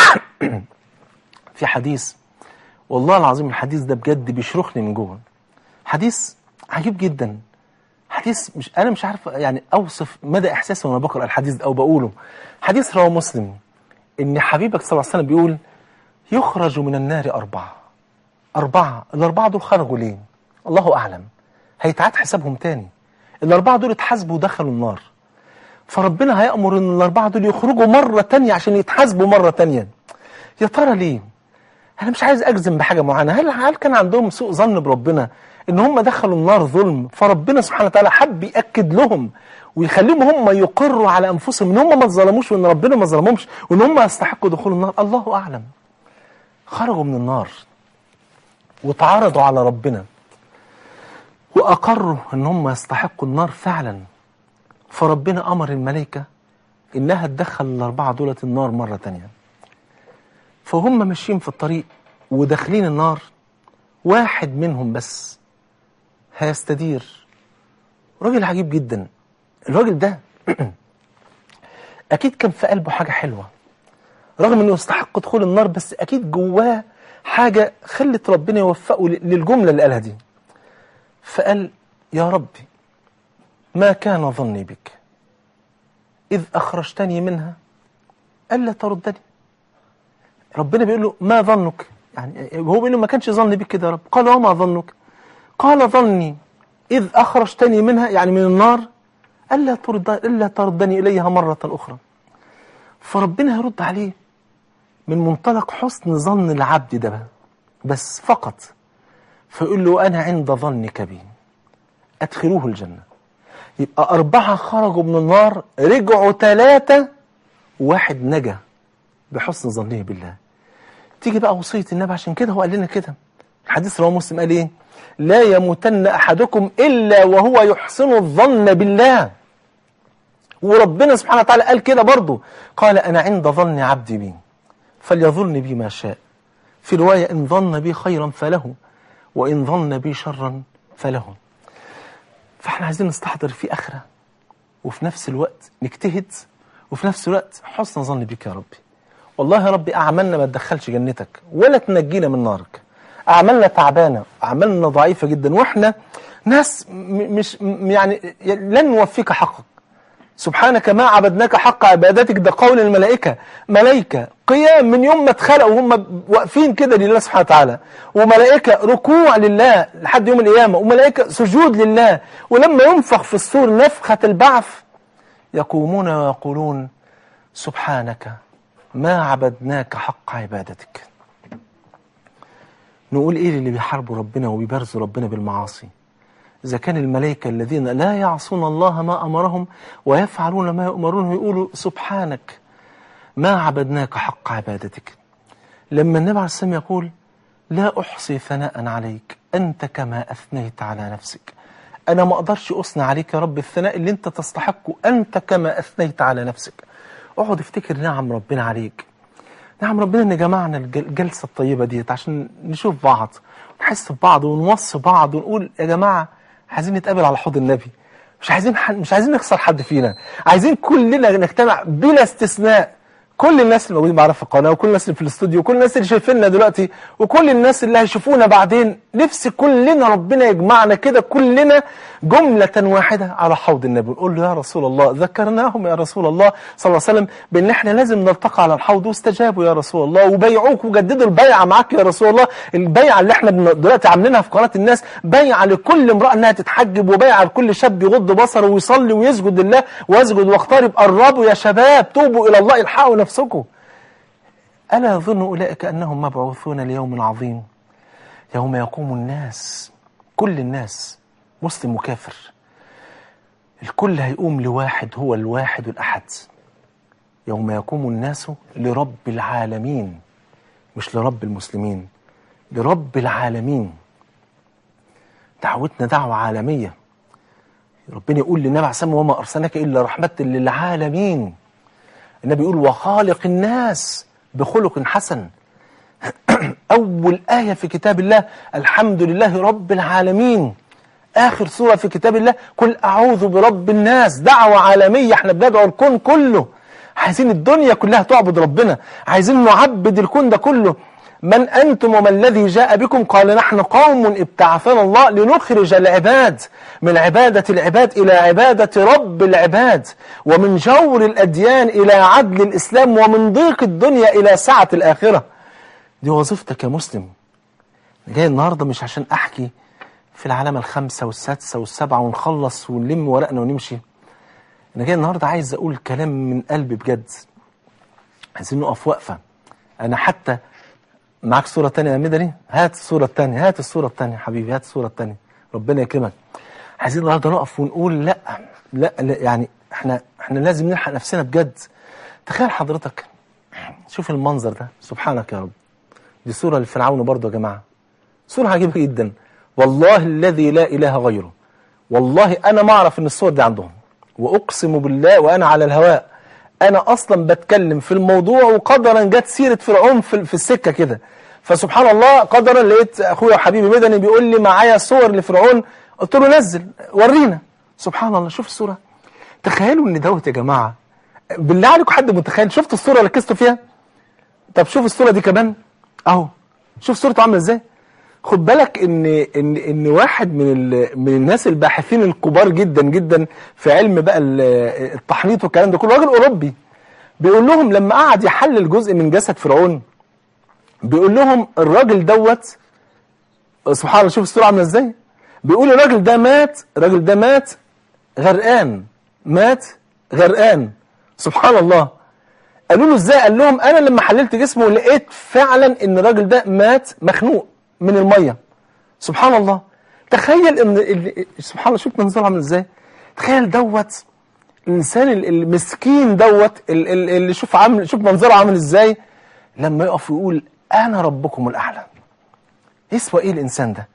في حديث والله العظيم الحديث ده بجد بيشرخني من جوه حديث عجيب جدا حديث مش انا مش عارف يعني اوصف مدى احساسي وانا بقرا الحديث ده او بقوله حديث رواه مسلم ان حبيبك صلى الله عليه وسلم بيقول يخرج من النار اربعه اربعه الاربعه دول خرجوا ليه الله اعلم هيتعاد حسابهم تاني الاربعه دول اتحاسبوا ودخلوا النار فربنا هيأمر ان الاربعه دول يخرجوا مره تانية عشان يتحاسبوا مره تانية يا ترى ليه انا مش عايز اجزم بحاجه معينه هل هل كان عندهم سوء ظن بربنا ان هم دخلوا النار ظلم فربنا سبحانه وتعالى حب ياكد لهم ويخليهم هم يقروا على انفسهم ان هم ما اتظلموش وان ربنا ما ظلمهمش وان هم يستحقوا دخول النار الله اعلم خرجوا من النار وتعرضوا على ربنا واقروا ان هم يستحقوا النار فعلا فربنا امر الملائكه انها تدخل الاربعه دولة النار مره تانيه فهم ماشيين في الطريق وداخلين النار واحد منهم بس هيستدير راجل عجيب جدا الراجل ده اكيد كان في قلبه حاجه حلوه رغم انه يستحق دخول النار بس اكيد جواه حاجه خلت ربنا يوفقه للجمله اللي قالها دي فقال يا ربي ما كان ظني بك اذ اخرجتني منها الا تردني ربنا بيقول له ما ظنك يعني هو بيقول له ما كانش ظني بك كده يا رب قال وما ظنك قال ظني إذ أخرجتني منها يعني من النار ألا, ترد ألا تردني إليها مرة أخرى فربنا يرد عليه من منطلق حسن ظن العبد ده بس فقط فيقول له أنا عند ظنك بي أدخلوه الجنة يبقى أربعة خرجوا من النار رجعوا ثلاثة واحد نجا بحسن ظنه بالله تيجي بقى وصية النبي عشان كده هو قال لنا كده الحديث رواه مسلم قال ايه لا يموتن احدكم الا وهو يحسن الظن بالله وربنا سبحانه وتعالى قال كده برضه قال انا عند ظن عبدي بي فليظن بي ما شاء في رواية ان ظن بي خيرا فله وان ظن بي شرا فله فاحنا عايزين نستحضر في اخره وفي نفس الوقت نجتهد وفي نفس الوقت حسن ظن بك يا ربي والله يا ربي أعمالنا ما تدخلش جنتك ولا تنجينا من نارك أعمالنا تعبانة أعمالنا ضعيفة جدا وإحنا ناس مش يعني لن نوفيك حقك سبحانك ما عبدناك حق عبادتك ده قول الملائكة ملائكة قيام من يوم ما اتخلقوا وهم واقفين كده لله سبحانه وتعالى وملائكة ركوع لله لحد يوم القيامة وملائكة سجود لله ولما ينفخ في الصور نفخة البعث يقومون ويقولون سبحانك ما عبدناك حق عبادتك نقول ايه اللي بيحاربوا ربنا وبيبرزوا ربنا بالمعاصي إذا كان الملائكة الذين لا يعصون الله ما أمرهم ويفعلون ما يؤمرون يقولوا سبحانك ما عبدناك حق عبادتك لما النبي عليه السلام يقول لا أحصي ثناء عليك أنت كما أثنيت على نفسك أنا ما أقدرش أثنى عليك يا رب الثناء اللي أنت تستحقه أنت كما أثنيت على نفسك اقعد افتكر نعم ربنا عليك نعم ربنا ان جمعنا الجلسه الطيبه ديت عشان نشوف بعض ونحس ببعض ونوصي بعض ونقول يا جماعه عايزين نتقابل على حوض النبي مش عايزين مش عايزين نخسر حد فينا عايزين كلنا نجتمع بلا استثناء كل الناس اللي موجودين معانا في القناه وكل الناس اللي في الاستوديو وكل الناس اللي شايفيننا دلوقتي وكل الناس اللي هيشوفونا بعدين نفسي كلنا ربنا يجمعنا كده كلنا جملة واحدة على حوض النبي نقول له يا رسول الله ذكرناهم يا رسول الله صلى الله عليه وسلم بان احنا لازم نلتقي على الحوض واستجابوا يا رسول الله وبيعوك وجددوا البيعة معاك يا رسول الله البيعة اللي احنا دلوقتي عاملينها في قناة الناس بيعة لكل امرأة انها تتحجب وبيعة لكل شاب يغض بصره ويصلي ويسجد لله ويسجد واقترب قربوا يا شباب توبوا الى الله الحقوا نفسكم ألا يظن أولئك أنهم مبعوثون ليوم عظيم يوم يقوم الناس كل الناس مسلم وكافر الكل هيقوم لواحد هو الواحد الأحد يوم يقوم الناس لرب العالمين مش لرب المسلمين لرب العالمين دعوتنا دعوة عالمية ربنا يقول للنبي عليه الصلاة والسلام وما أرسلناك إلا رحمة للعالمين النبي يقول وخالق الناس بخلق حسن أول آية في كتاب الله الحمد لله رب العالمين آخر سورة في كتاب الله قل أعوذ برب الناس دعوة عالمية احنا بندعو الكون كله عايزين الدنيا كلها تعبد ربنا عايزين نعبد الكون ده كله من أنتم وما الذي جاء بكم قال نحن قوم ابتعثنا الله لنخرج العباد من عبادة العباد إلى عبادة رب العباد ومن جور الأديان إلى عدل الإسلام ومن ضيق الدنيا إلى سعة الآخرة دي وظيفتك يا مسلم جاي النهاردة مش عشان أحكي في العلامة الخامسة والسادسة والسابعة ونخلص ونلم ورقنا ونمشي أنا جاي النهاردة عايز أقول كلام من قلبي بجد عايزين نقف وقفة أنا حتى معاك صورة تانية يا مدني هات الصورة التانية هات الصورة التانية حبيبي هات الصورة التانية ربنا يكرمك عايزين النهارده نقف ونقول لا, لا لا يعني احنا احنا لازم نلحق نفسنا بجد تخيل حضرتك شوف المنظر ده سبحانك يا رب دي صورة لفرعون برضه يا جماعة صورة عجيبة جدا والله الذي لا إله غيره والله أنا ما أعرف إن الصور دي عندهم وأقسم بالله وأنا على الهواء أنا أصلا بتكلم في الموضوع وقدرا جت سيرة فرعون في, في السكة كده فسبحان الله قدرا لقيت أخويا وحبيبي مدني بيقول لي معايا صور لفرعون قلت له نزل ورينا سبحان الله شوف الصورة تخيلوا إن دوت يا جماعة بالله عليكم حد متخيل شفت الصورة اللي ركزتوا فيها طب شوف الصورة دي كمان اهو شوف صورته عامله ازاي خد بالك ان ان ان واحد من ال... من الناس الباحثين الكبار جدا جدا في علم بقى التحنيط والكلام ده كله راجل اوروبي بيقول لهم لما قعد يحلل جزء من جسد فرعون بيقول لهم الراجل دوت سبحان الله شوف الصوره عامله ازاي بيقول الراجل ده مات الراجل ده مات غرقان مات غرقان سبحان الله قالوا له ازاي قال لهم انا لما حللت جسمه لقيت فعلا ان الراجل ده مات مخنوق من الميه سبحان الله تخيل ان سبحان الله شوف منظره عامل ازاي تخيل دوت الانسان المسكين دوت اللي شوف عامل شوف منظره عامل ازاي لما يقف ويقول انا ربكم الاعلى يسوى ايه الانسان ده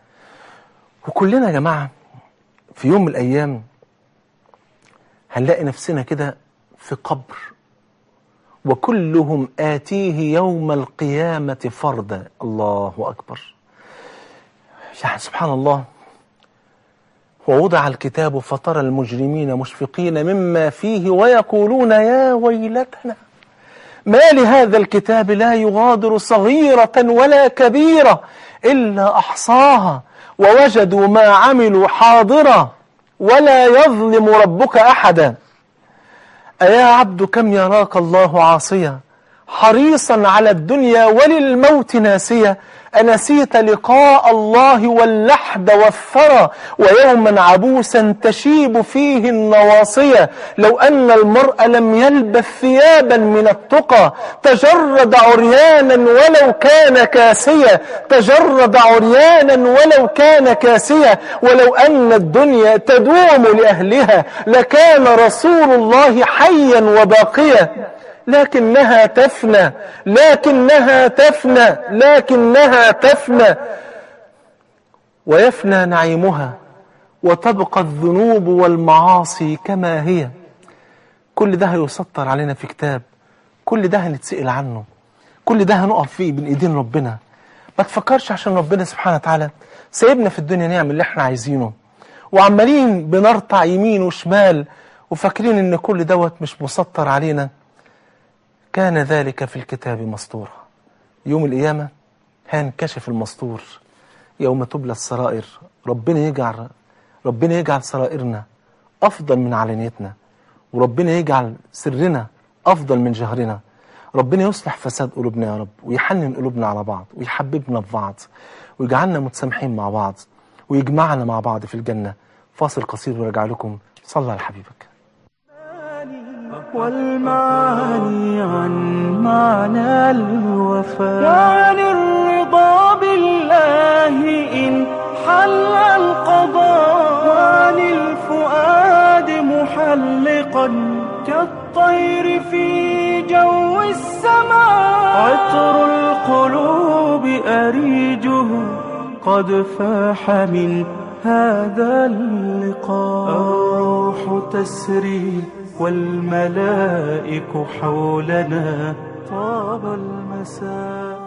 وكلنا يا جماعه في يوم من الايام هنلاقي نفسنا كده في قبر وكلهم آتيه يوم القيامة فردا الله أكبر يعني سبحان الله ووضع الكتاب فترى المجرمين مشفقين مما فيه ويقولون يا ويلتنا ما لهذا الكتاب لا يغادر صغيرة ولا كبيرة إلا أحصاها ووجدوا ما عملوا حاضرا ولا يظلم ربك أحدا أيا عبد كم يراك الله عاصيا حريصا على الدنيا وللموت ناسيا أنسيت لقاء الله واللحد والثرى ويوما عبوسا تشيب فيه النواصية لو أن المرء لم يلبث ثيابا من التقى تجرد عريانا ولو كان كاسيا تجرد عريانا ولو كان كاسيا ولو أن الدنيا تدوم لأهلها لكان رسول الله حيا وباقيا لكنها تفنى لكنها تفنى لكنها تفنى ويفنى نعيمها وتبقى الذنوب والمعاصي كما هي كل ده هيسطر علينا في كتاب كل ده هنتسئل عنه كل ده هنقف فيه بين ايدين ربنا ما تفكرش عشان ربنا سبحانه وتعالى سايبنا في الدنيا نعمل اللي احنا عايزينه وعمالين بنرطع يمين وشمال وفاكرين ان كل دوت مش مسطر علينا كان ذلك في الكتاب مسطورا يوم القيامة هينكشف المسطور يوم تبلى السرائر ربنا يجعل ربنا يجعل سرائرنا أفضل من علانيتنا وربنا يجعل سرنا أفضل من جهرنا ربنا يصلح فساد قلوبنا يا رب ويحنن قلوبنا على بعض ويحببنا في بعض ويجعلنا متسامحين مع بعض ويجمعنا مع بعض في الجنة فاصل قصير ورجع لكم صلى على حبيبك والمعاني عن معنى الوفاء وعن الرضا بالله إن حل القضاء وعن الفؤاد محلقا كالطير في جو السماء عطر القلوب أريجه قد فاح من هذا اللقاء الروح تسري والملائك حولنا طاب المساء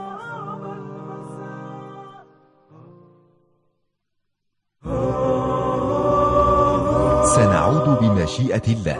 سنعود بمشيئة الله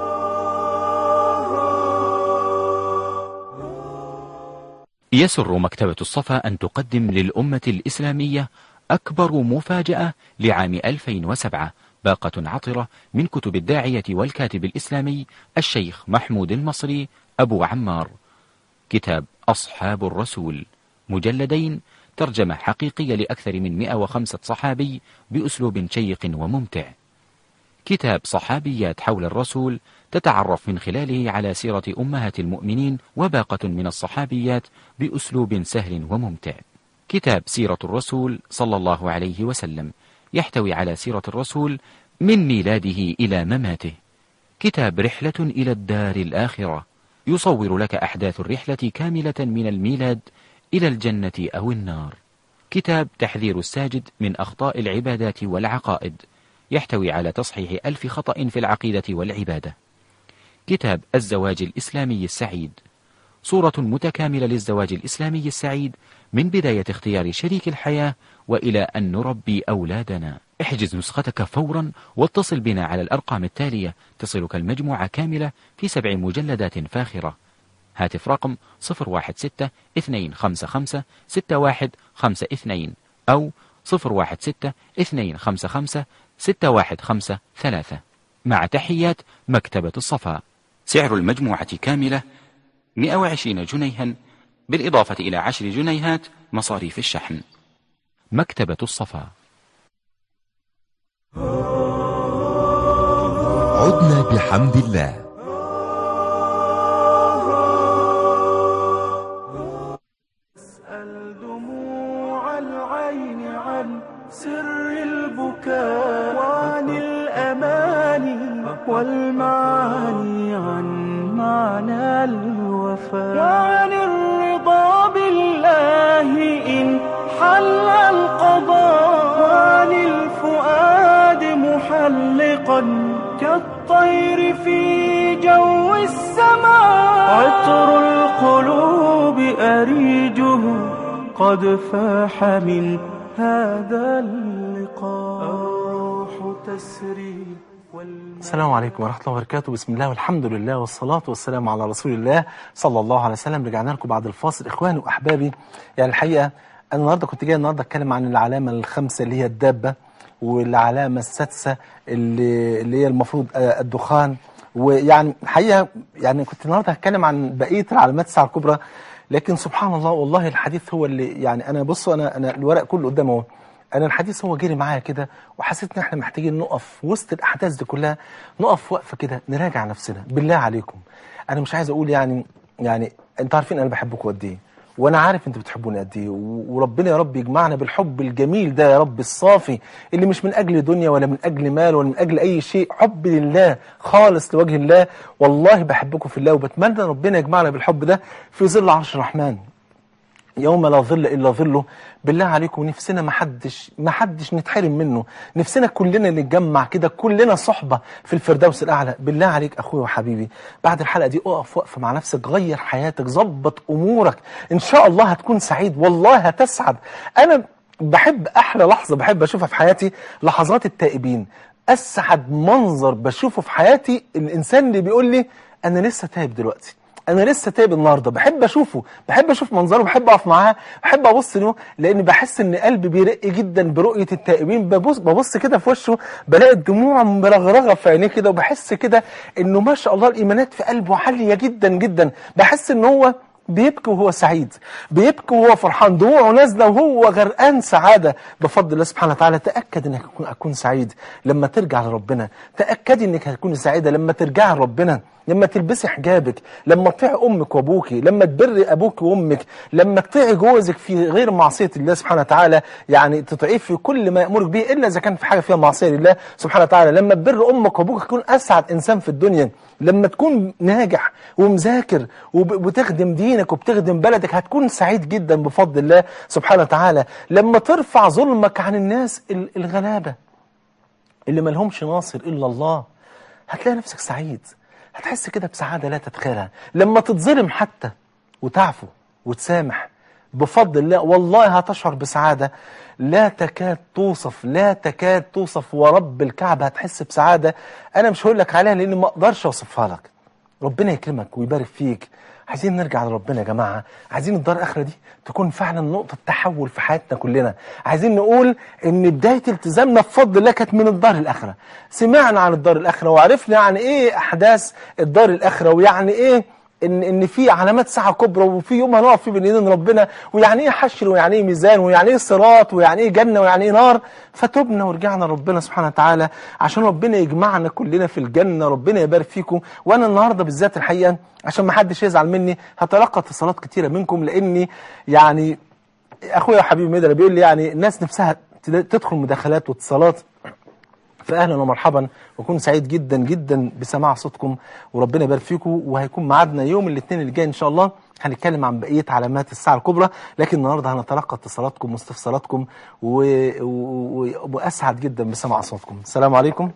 يسر مكتبة الصفا أن تقدم للأمة الإسلامية أكبر مفاجأة لعام 2007 باقة عطرة من كتب الداعية والكاتب الإسلامي الشيخ محمود المصري أبو عمار كتاب أصحاب الرسول مجلدين ترجمة حقيقية لأكثر من 105 صحابي بأسلوب شيق وممتع كتاب صحابيات حول الرسول تتعرف من خلاله على سيرة أمهات المؤمنين وباقة من الصحابيات بأسلوب سهل وممتع كتاب سيرة الرسول صلى الله عليه وسلم يحتوي على سيرة الرسول من ميلاده إلى مماته كتاب رحلة إلى الدار الآخرة يصور لك أحداث الرحلة كاملة من الميلاد إلى الجنة أو النار كتاب تحذير الساجد من أخطاء العبادات والعقائد يحتوي على تصحيح ألف خطأ في العقيدة والعبادة كتاب الزواج الإسلامي السعيد صورة متكاملة للزواج الإسلامي السعيد من بداية اختيار شريك الحياة وإلى أن نربي أولادنا احجز نسختك فورا واتصل بنا على الأرقام التالية تصلك المجموعة كاملة في سبع مجلدات فاخرة هاتف رقم 016 255 6152 أو 016 255 6153 مع تحيات مكتبة الصفا سعر المجموعة كاملة 120 جنيها بالإضافة إلى عشر جنيهات مصاريف الشحن مكتبة الصفا عدنا بحمد الله أسأل دموع العين عن سر البكاء وعن الأماني والمعاني عن معنى الوفاء وعن الرضا بالله إن حل القضاء وعن الفؤاد محلقا كالطير في جو السماء عطر القلوب أريجه قد فاح من هذا اللقاء الروح تسري والماء السلام عليكم ورحمة الله وبركاته بسم الله والحمد لله والصلاة والسلام على رسول الله صلى الله عليه وسلم رجعنا لكم بعد الفاصل إخواني وأحبابي يعني الحقيقة أنا النهاردة كنت جاي النهاردة أتكلم عن العلامة الخمسة اللي هي الدابة والعلامة السادسة اللي, اللي هي المفروض آه، الدخان ويعني الحقيقة يعني كنت النهاردة هتكلم عن بقية العلامات الساعة الكبرى لكن سبحان الله والله الحديث هو اللي يعني أنا بصوا أنا أنا الورق كله قدامي اهو انا الحديث هو جري معايا كده وحسيت ان احنا محتاجين نقف وسط الاحداث دي كلها نقف وقفه كده نراجع نفسنا بالله عليكم انا مش عايز اقول يعني يعني انتوا عارفين انا بحبكم قد ايه وانا عارف انتوا بتحبوني قد ايه و- وربنا يا رب يجمعنا بالحب الجميل ده يا رب الصافي اللي مش من اجل دنيا ولا من اجل مال ولا من اجل اي شيء حب لله خالص لوجه الله والله بحبكم في الله وبتمنى ربنا يجمعنا بالحب ده في ظل عرش الرحمن يوم لا ظل الا ظله بالله عليكم نفسنا ما حدش ما حدش نتحرم منه نفسنا كلنا نتجمع كده كلنا صحبه في الفردوس الاعلى بالله عليك اخويا وحبيبي بعد الحلقه دي اقف وقفه مع نفسك غير حياتك ظبط امورك ان شاء الله هتكون سعيد والله هتسعد انا بحب احلى لحظه بحب اشوفها في حياتي لحظات التائبين اسعد منظر بشوفه في حياتي الانسان اللي بيقول لي انا لسه تايب دلوقتي انا لسه تايب النهارده بحب اشوفه بحب اشوف منظره بحب اقف معاه بحب ابص له لان بحس ان قلبي بيرق جدا برؤيه التائبين ببص ببص كده في وشه بلاقي الدموع مرغرغه في عينيه كده وبحس كده انه ما شاء الله الايمانات في قلبه عاليه جدا جدا بحس ان هو بيبكي وهو سعيد بيبكي وهو فرحان دموعه نازله وهو غرقان سعاده بفضل الله سبحانه وتعالى تاكد انك هتكون هتكون سعيد لما ترجع لربنا تاكدي انك هتكون سعيده لما ترجعي لربنا لما تلبسي حجابك لما تطيعي امك وابوكي لما تبري ابوك وامك لما تطيعي جوزك في غير معصيه الله سبحانه وتعالى يعني تطيعيه في كل ما يامرك به الا اذا كان في حاجه فيها معصيه لله سبحانه وتعالى لما تبر امك وابوك تكون اسعد انسان في الدنيا لما تكون ناجح ومذاكر وب- وتخدم دينك دينك وبتخدم بلدك هتكون سعيد جدا بفضل الله سبحانه وتعالى لما ترفع ظلمك عن الناس ال- الغلابة اللي ملهمش ناصر إلا الله هتلاقي نفسك سعيد هتحس كده بسعادة لا تتخيلها لما تتظلم حتى وتعفو وتسامح بفضل الله والله هتشعر بسعادة لا تكاد توصف لا تكاد توصف ورب الكعبة هتحس بسعادة أنا مش هقول لك عليها لأن ما أقدرش أوصفها لك ربنا يكرمك ويبارك فيك عايزين نرجع لربنا يا جماعة عايزين الدار الآخرة دي تكون فعلا نقطة تحول في حياتنا كلنا عايزين نقول ان بداية التزامنا بفضل الله كانت من الدار الآخرة سمعنا عن الدار الآخرة وعرفنا يعني ايه أحداث الدار الآخرة ويعني ايه ان ان في علامات ساعه كبرى وفي يوم هنقف فيه بين ايدين ربنا ويعني ايه حشر ويعني ايه ميزان ويعني ايه صراط ويعني ايه جنه ويعني ايه نار فتبنا ورجعنا ربنا سبحانه وتعالى عشان ربنا يجمعنا كلنا في الجنه ربنا يبارك فيكم وانا النهارده بالذات الحقيقه عشان ما حدش يزعل مني هتلقى اتصالات كتيره منكم لاني يعني اخويا وحبيبي مدري بيقول لي يعني الناس نفسها تدخل مداخلات واتصالات فاهلا ومرحبا واكون سعيد جدا جدا بسماع صوتكم وربنا يبارك فيكم وهيكون ميعادنا يوم الاثنين اللي جاي ان شاء الله هنتكلم عن بقيه علامات الساعه الكبرى لكن النهارده هنتلقى اتصالاتكم واستفساراتكم و... و... واسعد جدا بسماع اصواتكم السلام عليكم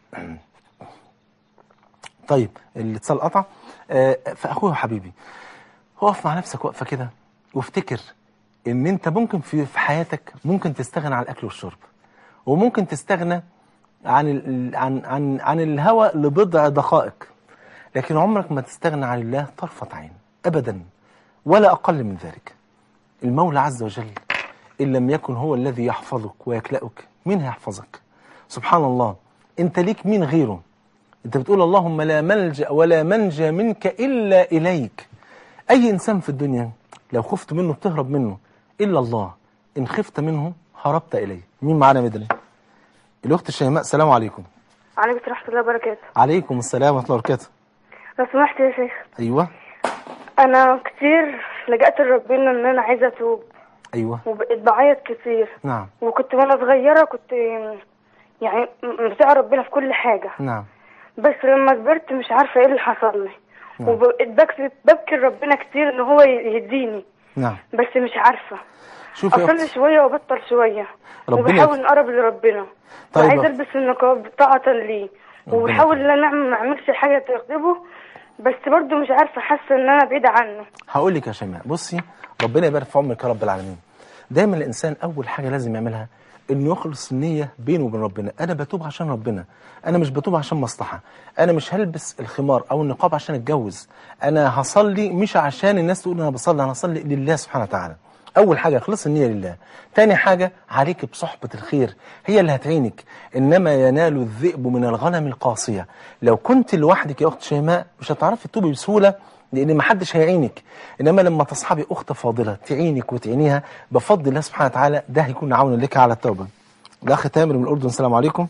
طيب الاتصال قطع آه، فاخويا وحبيبي اقف مع نفسك وقفه كده وافتكر ان انت ممكن في في حياتك ممكن تستغنى عن الاكل والشرب وممكن تستغنى عن ال- عن عن عن الهوى لبضع دقائق لكن عمرك ما تستغنى عن الله طرفة عين ابدا ولا اقل من ذلك المولى عز وجل ان لم يكن هو الذي يحفظك ويكلأك مين هيحفظك سبحان الله انت ليك مين غيره انت بتقول اللهم لا ملجأ ولا منجى منك الا اليك اي انسان في الدنيا لو خفت منه بتهرب منه الا الله ان خفت منه هربت اليه مين معانا مدري الاخت شيماء السلام عليكم عليكم ورحمة الله وبركاته عليكم السلام ورحمه الله وبركاته لو سمحت يا شيخ ايوه أنا كتير لجأت لربنا إن أنا عايزة أتوب ايوه وبقيت بعيط كتير نعم وكنت وأنا صغيرة كنت يعني مطيعة ربنا في كل حاجة نعم بس لما كبرت مش عارفة إيه اللي حصل لي نعم. وبقيت بكسب ببكي ربنا كتير إن هو يهديني نعم بس مش عارفة شوفي يا أصلي اختي شوية وبطل شوية ربنا وبحاول يك- نقرب لربنا طيب. وعايزة ألبس النقاب طاعة ليه ربنا وبحاول إن أنا ما أعملش حاجة تغضبه بس برضه مش عارفة حاسة إن أنا بعيدة عنه هقول لك يا شيماء بصي ربنا يبارك في عمرك يا رب العالمين دايما الانسان اول حاجه لازم يعملها انه يخلص النيه بينه وبين ربنا انا بتوب عشان ربنا انا مش بتوب عشان مصلحه انا مش هلبس الخمار او النقاب عشان اتجوز انا هصلي مش عشان الناس تقول انا بصلي انا هصلي لله سبحانه وتعالى اول حاجه اخلص النيه لله تاني حاجه عليك بصحبه الخير هي اللي هتعينك انما ينال الذئب من الغنم القاصيه لو كنت لوحدك يا اخت شيماء مش هتعرفي تتوبي بسهوله لان ما حدش هيعينك انما لما تصحبي اخت فاضله تعينك وتعينيها بفضل الله سبحانه وتعالى ده هيكون عون لك على التوبه الاخ تامر من الاردن السلام عليكم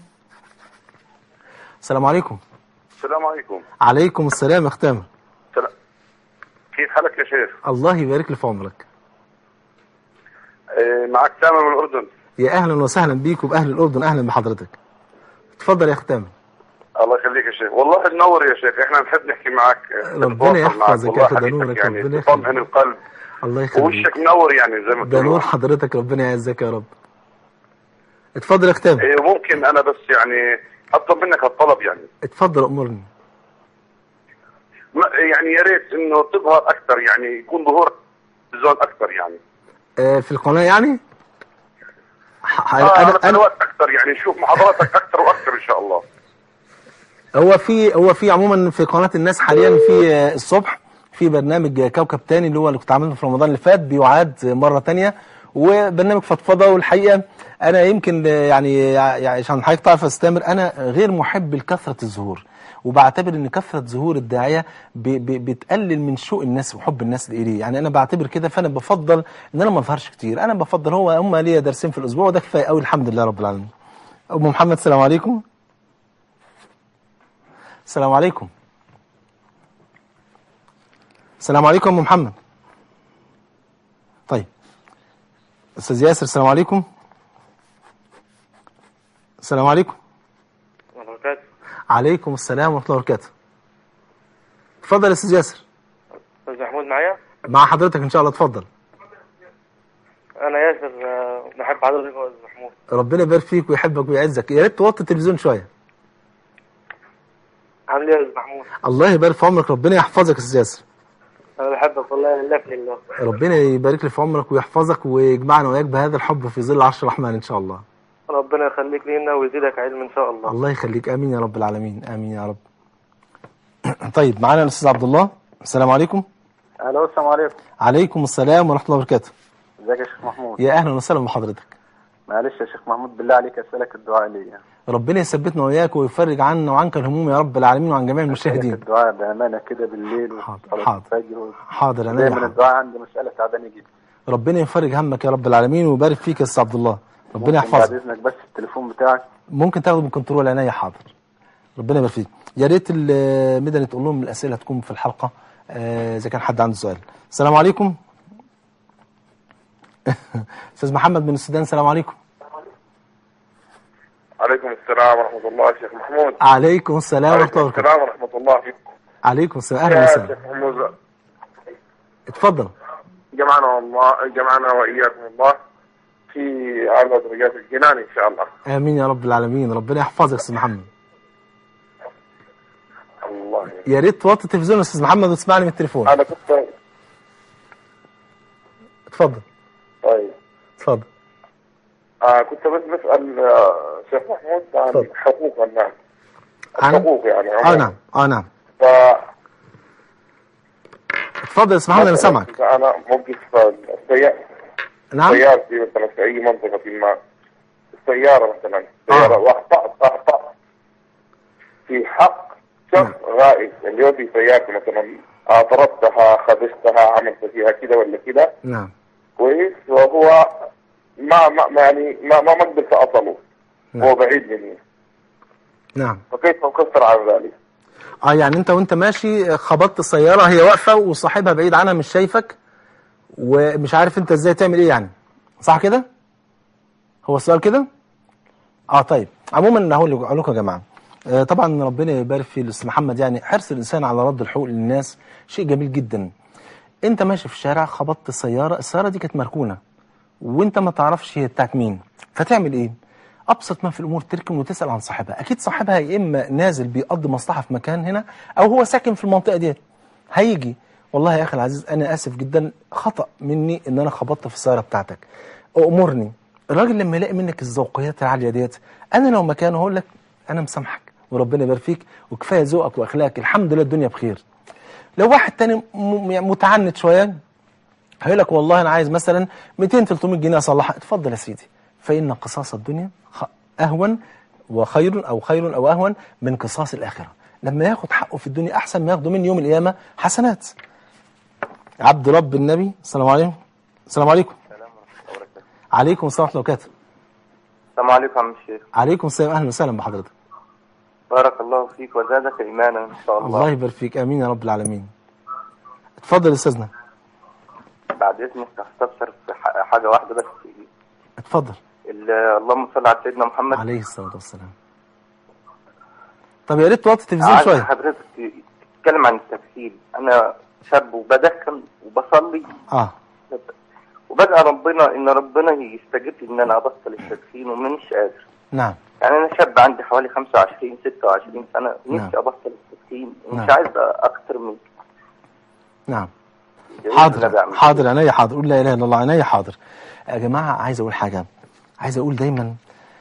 السلام عليكم السلام عليكم عليكم السلام يا اخ تامر سلام. كيف حالك يا شيخ؟ الله يبارك لي في عمرك آه، معك تامر من الأردن يا اهلا وسهلا بيك وباهل الاردن اهلا بحضرتك اتفضل يا اخ تامر الله يخليك يا شيخ والله تنور يا شيخ احنا نحب نحكي معك آه، ربنا نتواصل معك. يحفظك والله يا أخي، ده حديثك نورك، يعني ربنا تطمئن يخليك. القلب الله يخليك ووشك منور يعني زي ما ده بتقولوا نور حضرتك ربنا يعزك يا رب اتفضل يا اخ تامر إيه، ممكن أنا بس يعني أطلب منك هالطلب يعني اتفضل امرني ما- يعني يا ريت إنه تظهر أكثر يعني يكون ظهور زون أكثر يعني آه في القناه يعني ح- آه انا على انا سنوات أكثر يعني نشوف محاضراتك أكثر وأكثر إن شاء الله هو في هو في عموما في قناه الناس حاليا في آه، الصبح في برنامج كوكب تاني اللي هو اللي كنت عامله في رمضان اللي فات بيعاد مره تانية وبرنامج فضفضه والحقيقه انا يمكن آه، يعني يعني عشان حضرتك تعرف استمر انا غير محب لكثره الظهور وبعتبر ان كثره ظهور الداعيه ب- ب- بتقلل من شوق الناس وحب الناس اليه يعني انا بعتبر كده فانا بفضل ان انا ما اظهرش كتير انا بفضل هو هم ليا درسين في الاسبوع وده كفايه قوي الحمد لله رب العالمين ام محمد السلام عليكم السلام عليكم السلام عليكم يا ام محمد طيب استاذ ياسر السلام عليكم السلام عليكم وبركاته عليكم السلام ورحمه الله وبركاته اتفضل يا استاذ ياسر استاذ محمود معايا مع حضرتك ان شاء الله اتفضل انا ياسر آه، بحب حضرتك يا استاذ محمود ربنا يبارك فيك ويحبك ويعزك يا ريت توطي التلفزيون شويه عامل ايه يا استاذ محمود الله يبارك في عمرك ربنا يحفظك يا استاذ ياسر انا بحبك والله لله في الله ربنا يبارك لي في عمرك ويحفظك ويجمعنا وياك بهذا الحب في ظل عرش الرحمن ان شاء الله ربنا يخليك لينا ويزيدك علم ان شاء الله الله يخليك امين يا رب العالمين امين يا رب طيب معانا الاستاذ عبد الله السلام عليكم الو السلام عليكم عليكم السلام ورحمه الله وبركاته ازيك يا شيخ محمود يا اهلا وسهلا بحضرتك معلش يا شيخ محمود بالله عليك اسالك الدعاء ليا ربنا يثبتنا وإياك ويفرج عنا وعنك الهموم يا رب العالمين وعن جميع أسألك المشاهدين الدعاء بامانه كده بالليل حاضر، وصلاة حاضر. الفجر حاضر انا دايما حاضر. الدعاء عندي مساله تعبانه جدا ربنا يفرج همك يا رب العالمين ويبارك فيك يا استاذ عبد الله ربنا ممكن بعد يحفظك اذنك بس التليفون بتاعك ممكن تاخده من كنترول عينيا حاضر ربنا يبارك فيك يا ريت المدني تقول لهم الاسئله تكون في الحلقه آه، اذا كان حد عنده سؤال السلام عليكم استاذ محمد من السودان السلام عليكم عليكم السلام ورحمة الله يا شيخ محمود عليكم السلام ورحمه عليكم الله وبركاته السلام ورحمة الله فيكم عليكم السلام اهلا يا وسهلا شيخ محمود اتفضل جمعنا الله جمعنا وإياكم الله في أعلى درجات الجنان إن شاء الله امين يا رب العالمين ربنا يحفظك يا استاذ محمد الله يا ريت توطي التلفزيون يا استاذ محمد وتسمعني من التليفون أنا كنت اتفضل طيب اتفضل آه كنت بس بسأل آه شيخ محمود عن تفضل. حقوق الناس عن الحقوق يعني اه عموماً. نعم اه نعم ف اتفضل يا استاذ محمد انا سامعك إذا أنا موقف السيارة نعم سيارتي مثلا في أي منطقة ما السيارة مثلا سيارة آه. وأخطأت أخطأ في حق شخص غائب اللي هو في سيارتي مثلا آه، طردتها خدشتها عملت فيها كده ولا كده نعم كويس وهو ما ما ما يعني ما ما ما قدرت أصله نعم. هو بعيد مني نعم فكيف أكفر عن ذلك؟ اه يعني انت وانت ماشي خبطت السياره هي واقفه وصاحبها بعيد عنها مش شايفك ومش عارف انت ازاي تعمل ايه يعني صح كده هو السؤال كده اه طيب عموما هقول لكم- هقول لكم يا جماعه آه طبعا ربنا يبارك في الاستاذ محمد يعني حرص الانسان على رد الحقوق للناس شيء جميل جدا انت ماشي في الشارع خبطت السياره السياره دي كانت مركونه وانت ما تعرفش هي بتاعت مين فتعمل ايه ابسط ما في الامور تركن وتسال عن صاحبها اكيد صاحبها يا اما نازل بيقضي مصلحه في مكان هنا او هو ساكن في المنطقه ديت هيجي والله يا اخي العزيز انا اسف جدا خطا مني ان انا خبطت في السياره بتاعتك امرني الراجل لما يلاقي منك الذوقيات العاليه ديت انا لو مكانه هقول لك انا مسامحك وربنا يبارك فيك وكفايه ذوقك واخلاقك الحمد لله الدنيا بخير لو واحد تاني م- يعني متعنت شويه هيقول لك والله انا عايز مثلا 200 300 جنيه اصلحها اتفضل يا سيدي فان قصاص الدنيا خ- اهون وخير او خير او اهون من قصاص الاخره لما ياخد حقه في الدنيا احسن ما ياخده من يوم القيامه حسنات عبد رب النبي السلام عليكم السلام عليكم عليكم السلام ورحمه الله وبركاته السلام عليكم يا عم الشيخ عليكم السلام اهلا وسهلا بحضرتك بارك الله فيك وزادك ايمانا ان شاء الله, الله يبارك فيك امين يا رب العالمين اتفضل يا استاذنا بعد اذنك هستفسر في ح- حاجه واحده بس اتفضل ال- اللهم صل على سيدنا محمد عليه الصلاه والسلام طب يا ريت توطي التلفزيون عايز شويه حضرتك تتكلم عن التكفير انا شاب وبدخن وبصلي اه وبدأ ربنا ان ربنا يستجيب لي ان انا ابطل التدخين ومش قادر نعم يعني انا شاب عندي حوالي 25 26 سنه نعم. نفسي ابطل التدخين ومش نعم. عايز اكتر من نعم كده. حاضر نعم. حاضر عينيا حاضر قول لا اله الا الله عينيا حاضر يا جماعه عايز اقول حاجه عايز اقول دايما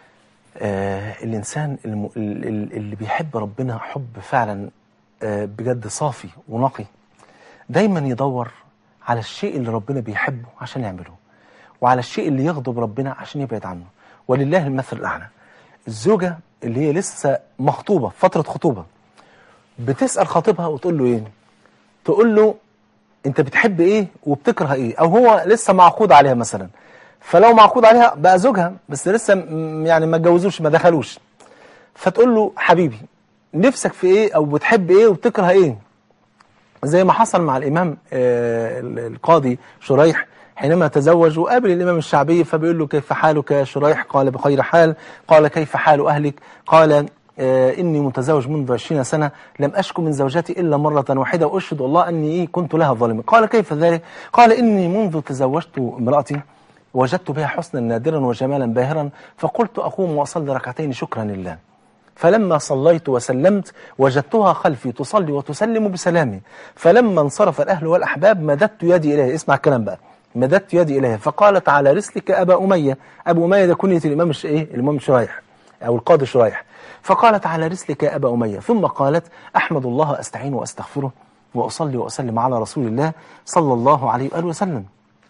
آه الانسان الم... ال- ال- اللي بيحب ربنا حب فعلا آه بجد صافي ونقي دايما يدور على الشيء اللي ربنا بيحبه عشان يعمله وعلى الشيء اللي يغضب ربنا عشان يبعد عنه ولله المثل الاعلى الزوجه اللي هي لسه مخطوبه في فتره خطوبه بتسال خطيبها وتقول له ايه تقول له انت بتحب ايه وبتكره ايه او هو لسه معقود عليها مثلا فلو معقود عليها بقى زوجها بس لسه م- يعني ما اتجوزوش ما دخلوش فتقول له حبيبي نفسك في ايه او بتحب ايه وبتكره ايه زي ما حصل مع الامام آه، ال- القاضي شريح حينما تزوج وقابل الامام الشعبي فبيقول له كيف حالك يا شريح قال بخير حال قال كيف حال اهلك قال آه إني متزوج منذ 20 سنة لم أشكو من زوجتي إلا مرة واحدة وأشهد الله أني إيه كنت لها ظالما قال كيف ذلك قال إني منذ تزوجت امرأتي وجدت بها حسنا نادرا وجمالا باهرا فقلت أقوم وأصلي ركعتين شكرا لله فلما صليت وسلمت وجدتها خلفي تصلي وتسلم بسلامي فلما انصرف الأهل والأحباب مددت يدي إليها اسمع الكلام بقى مددت يدي إليها فقالت على رسلك أبا أمية أبو أمية ده كنية الإمام الش... إيه؟ الإمام شريح أو القاضي شريح فقالت على رسلك يا أبا أمية ثم قالت أحمد الله أستعين وأستغفره وأصلي وأسلم على رسول الله صلى الله عليه وآله وسلم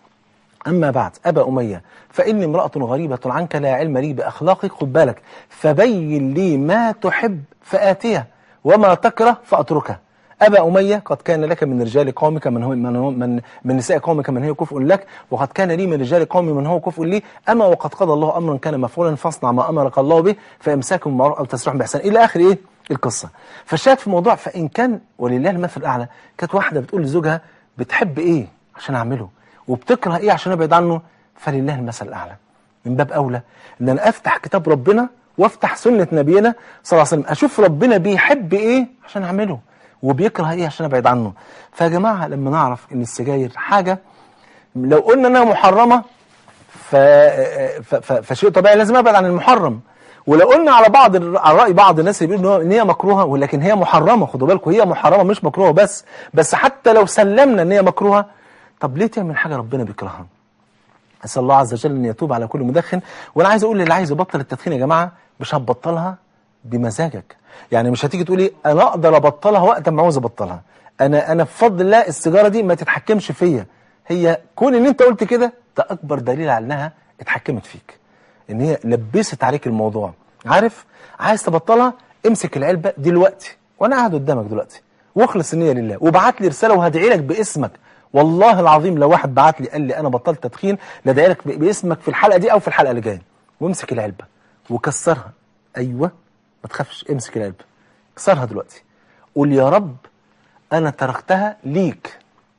أما بعد أبا أمية فإني امرأة غريبة عنك لا علم لي بأخلاقك خد بالك فبين لي ما تحب فآتيه وما تكره فأتركه أبا أمية قد كان لك من رجال قومك من هو من هو من, من نساء قومك من هي كفء لك وقد كان لي من رجال قومي من هو كفء لي أما وقد قضى الله أمرا كان مفعولا فاصنع ما أمرك الله به فإمساك بالمعروف أو تسريح بإحسان إلى آخر إيه القصة فالشاهد في الموضوع فإن كان ولله المثل الأعلى كانت واحدة بتقول لزوجها بتحب إيه عشان أعمله وبتكره إيه عشان أبعد عنه فلله المثل الأعلى من باب أولى إن أنا أفتح كتاب ربنا وافتح سنة نبينا صلى الله عليه وسلم أشوف ربنا بيحب إيه عشان أعمله وبيكره إيه عشان أبعد عنه فيا جماعة لما نعرف إن السجاير حاجة لو قلنا إنها محرمة ف... ف... ف... فشيء طبيعي لازم أبعد عن المحرم ولو قلنا على بعض على رأي بعض الناس اللي بيقولوا إن هي مكروهة ولكن هي محرمة خدوا بالكم هي محرمة مش مكروهة بس بس حتى لو سلمنا إن هي مكروهة طب ليه تعمل حاجة ربنا بيكرهها أسأل الله عز وجل أن يتوب على كل مدخن وأنا عايز أقول للي عايز يبطل التدخين يا جماعة مش هتبطلها بمزاجك يعني مش هتيجي تقولي أنا أقدر أبطلها وقت ما عاوز أبطلها أنا أنا بفضل الله السيجارة دي ما تتحكمش فيا هي كون إن أنت قلت كده ده أكبر دليل على إنها اتحكمت فيك إن هي لبست عليك الموضوع عارف عايز تبطلها امسك العلبة دلوقتي وأنا قاعد قدامك دلوقتي واخلص النية لله وابعت لي رسالة وهدعي لك باسمك والله العظيم لو واحد بعت لي قال لي انا بطلت تدخين لدعي لك باسمك في الحلقه دي او في الحلقه اللي جايه وامسك العلبه وكسرها ايوه ما تخافش امسك العلبه كسرها دلوقتي قول يا رب انا تركتها ليك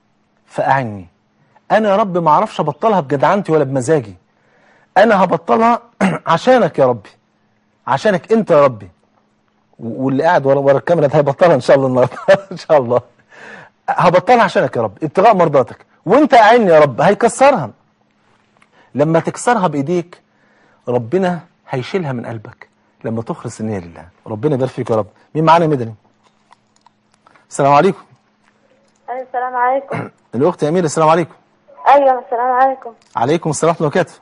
فاعني انا يا رب ما اعرفش ابطلها بجدعنتي ولا بمزاجي انا هبطلها عشانك يا ربي عشانك انت يا ربي واللي قاعد ورا ورا الكاميرا ده هيبطلها ان شاء الله النهارده ان شاء الله هبطلها عشانك يا رب ابتغاء مرضاتك وانت اعني يا رب هيكسرها لما تكسرها بايديك ربنا هيشيلها من قلبك لما تخلص النية لله ربنا يبارك فيك يا رب مين معانا مدني السلام عليكم أيوة السلام عليكم الاخت امير السلام عليكم أيوة السلام عليكم عليكم السلام ورحمه الله وبركاته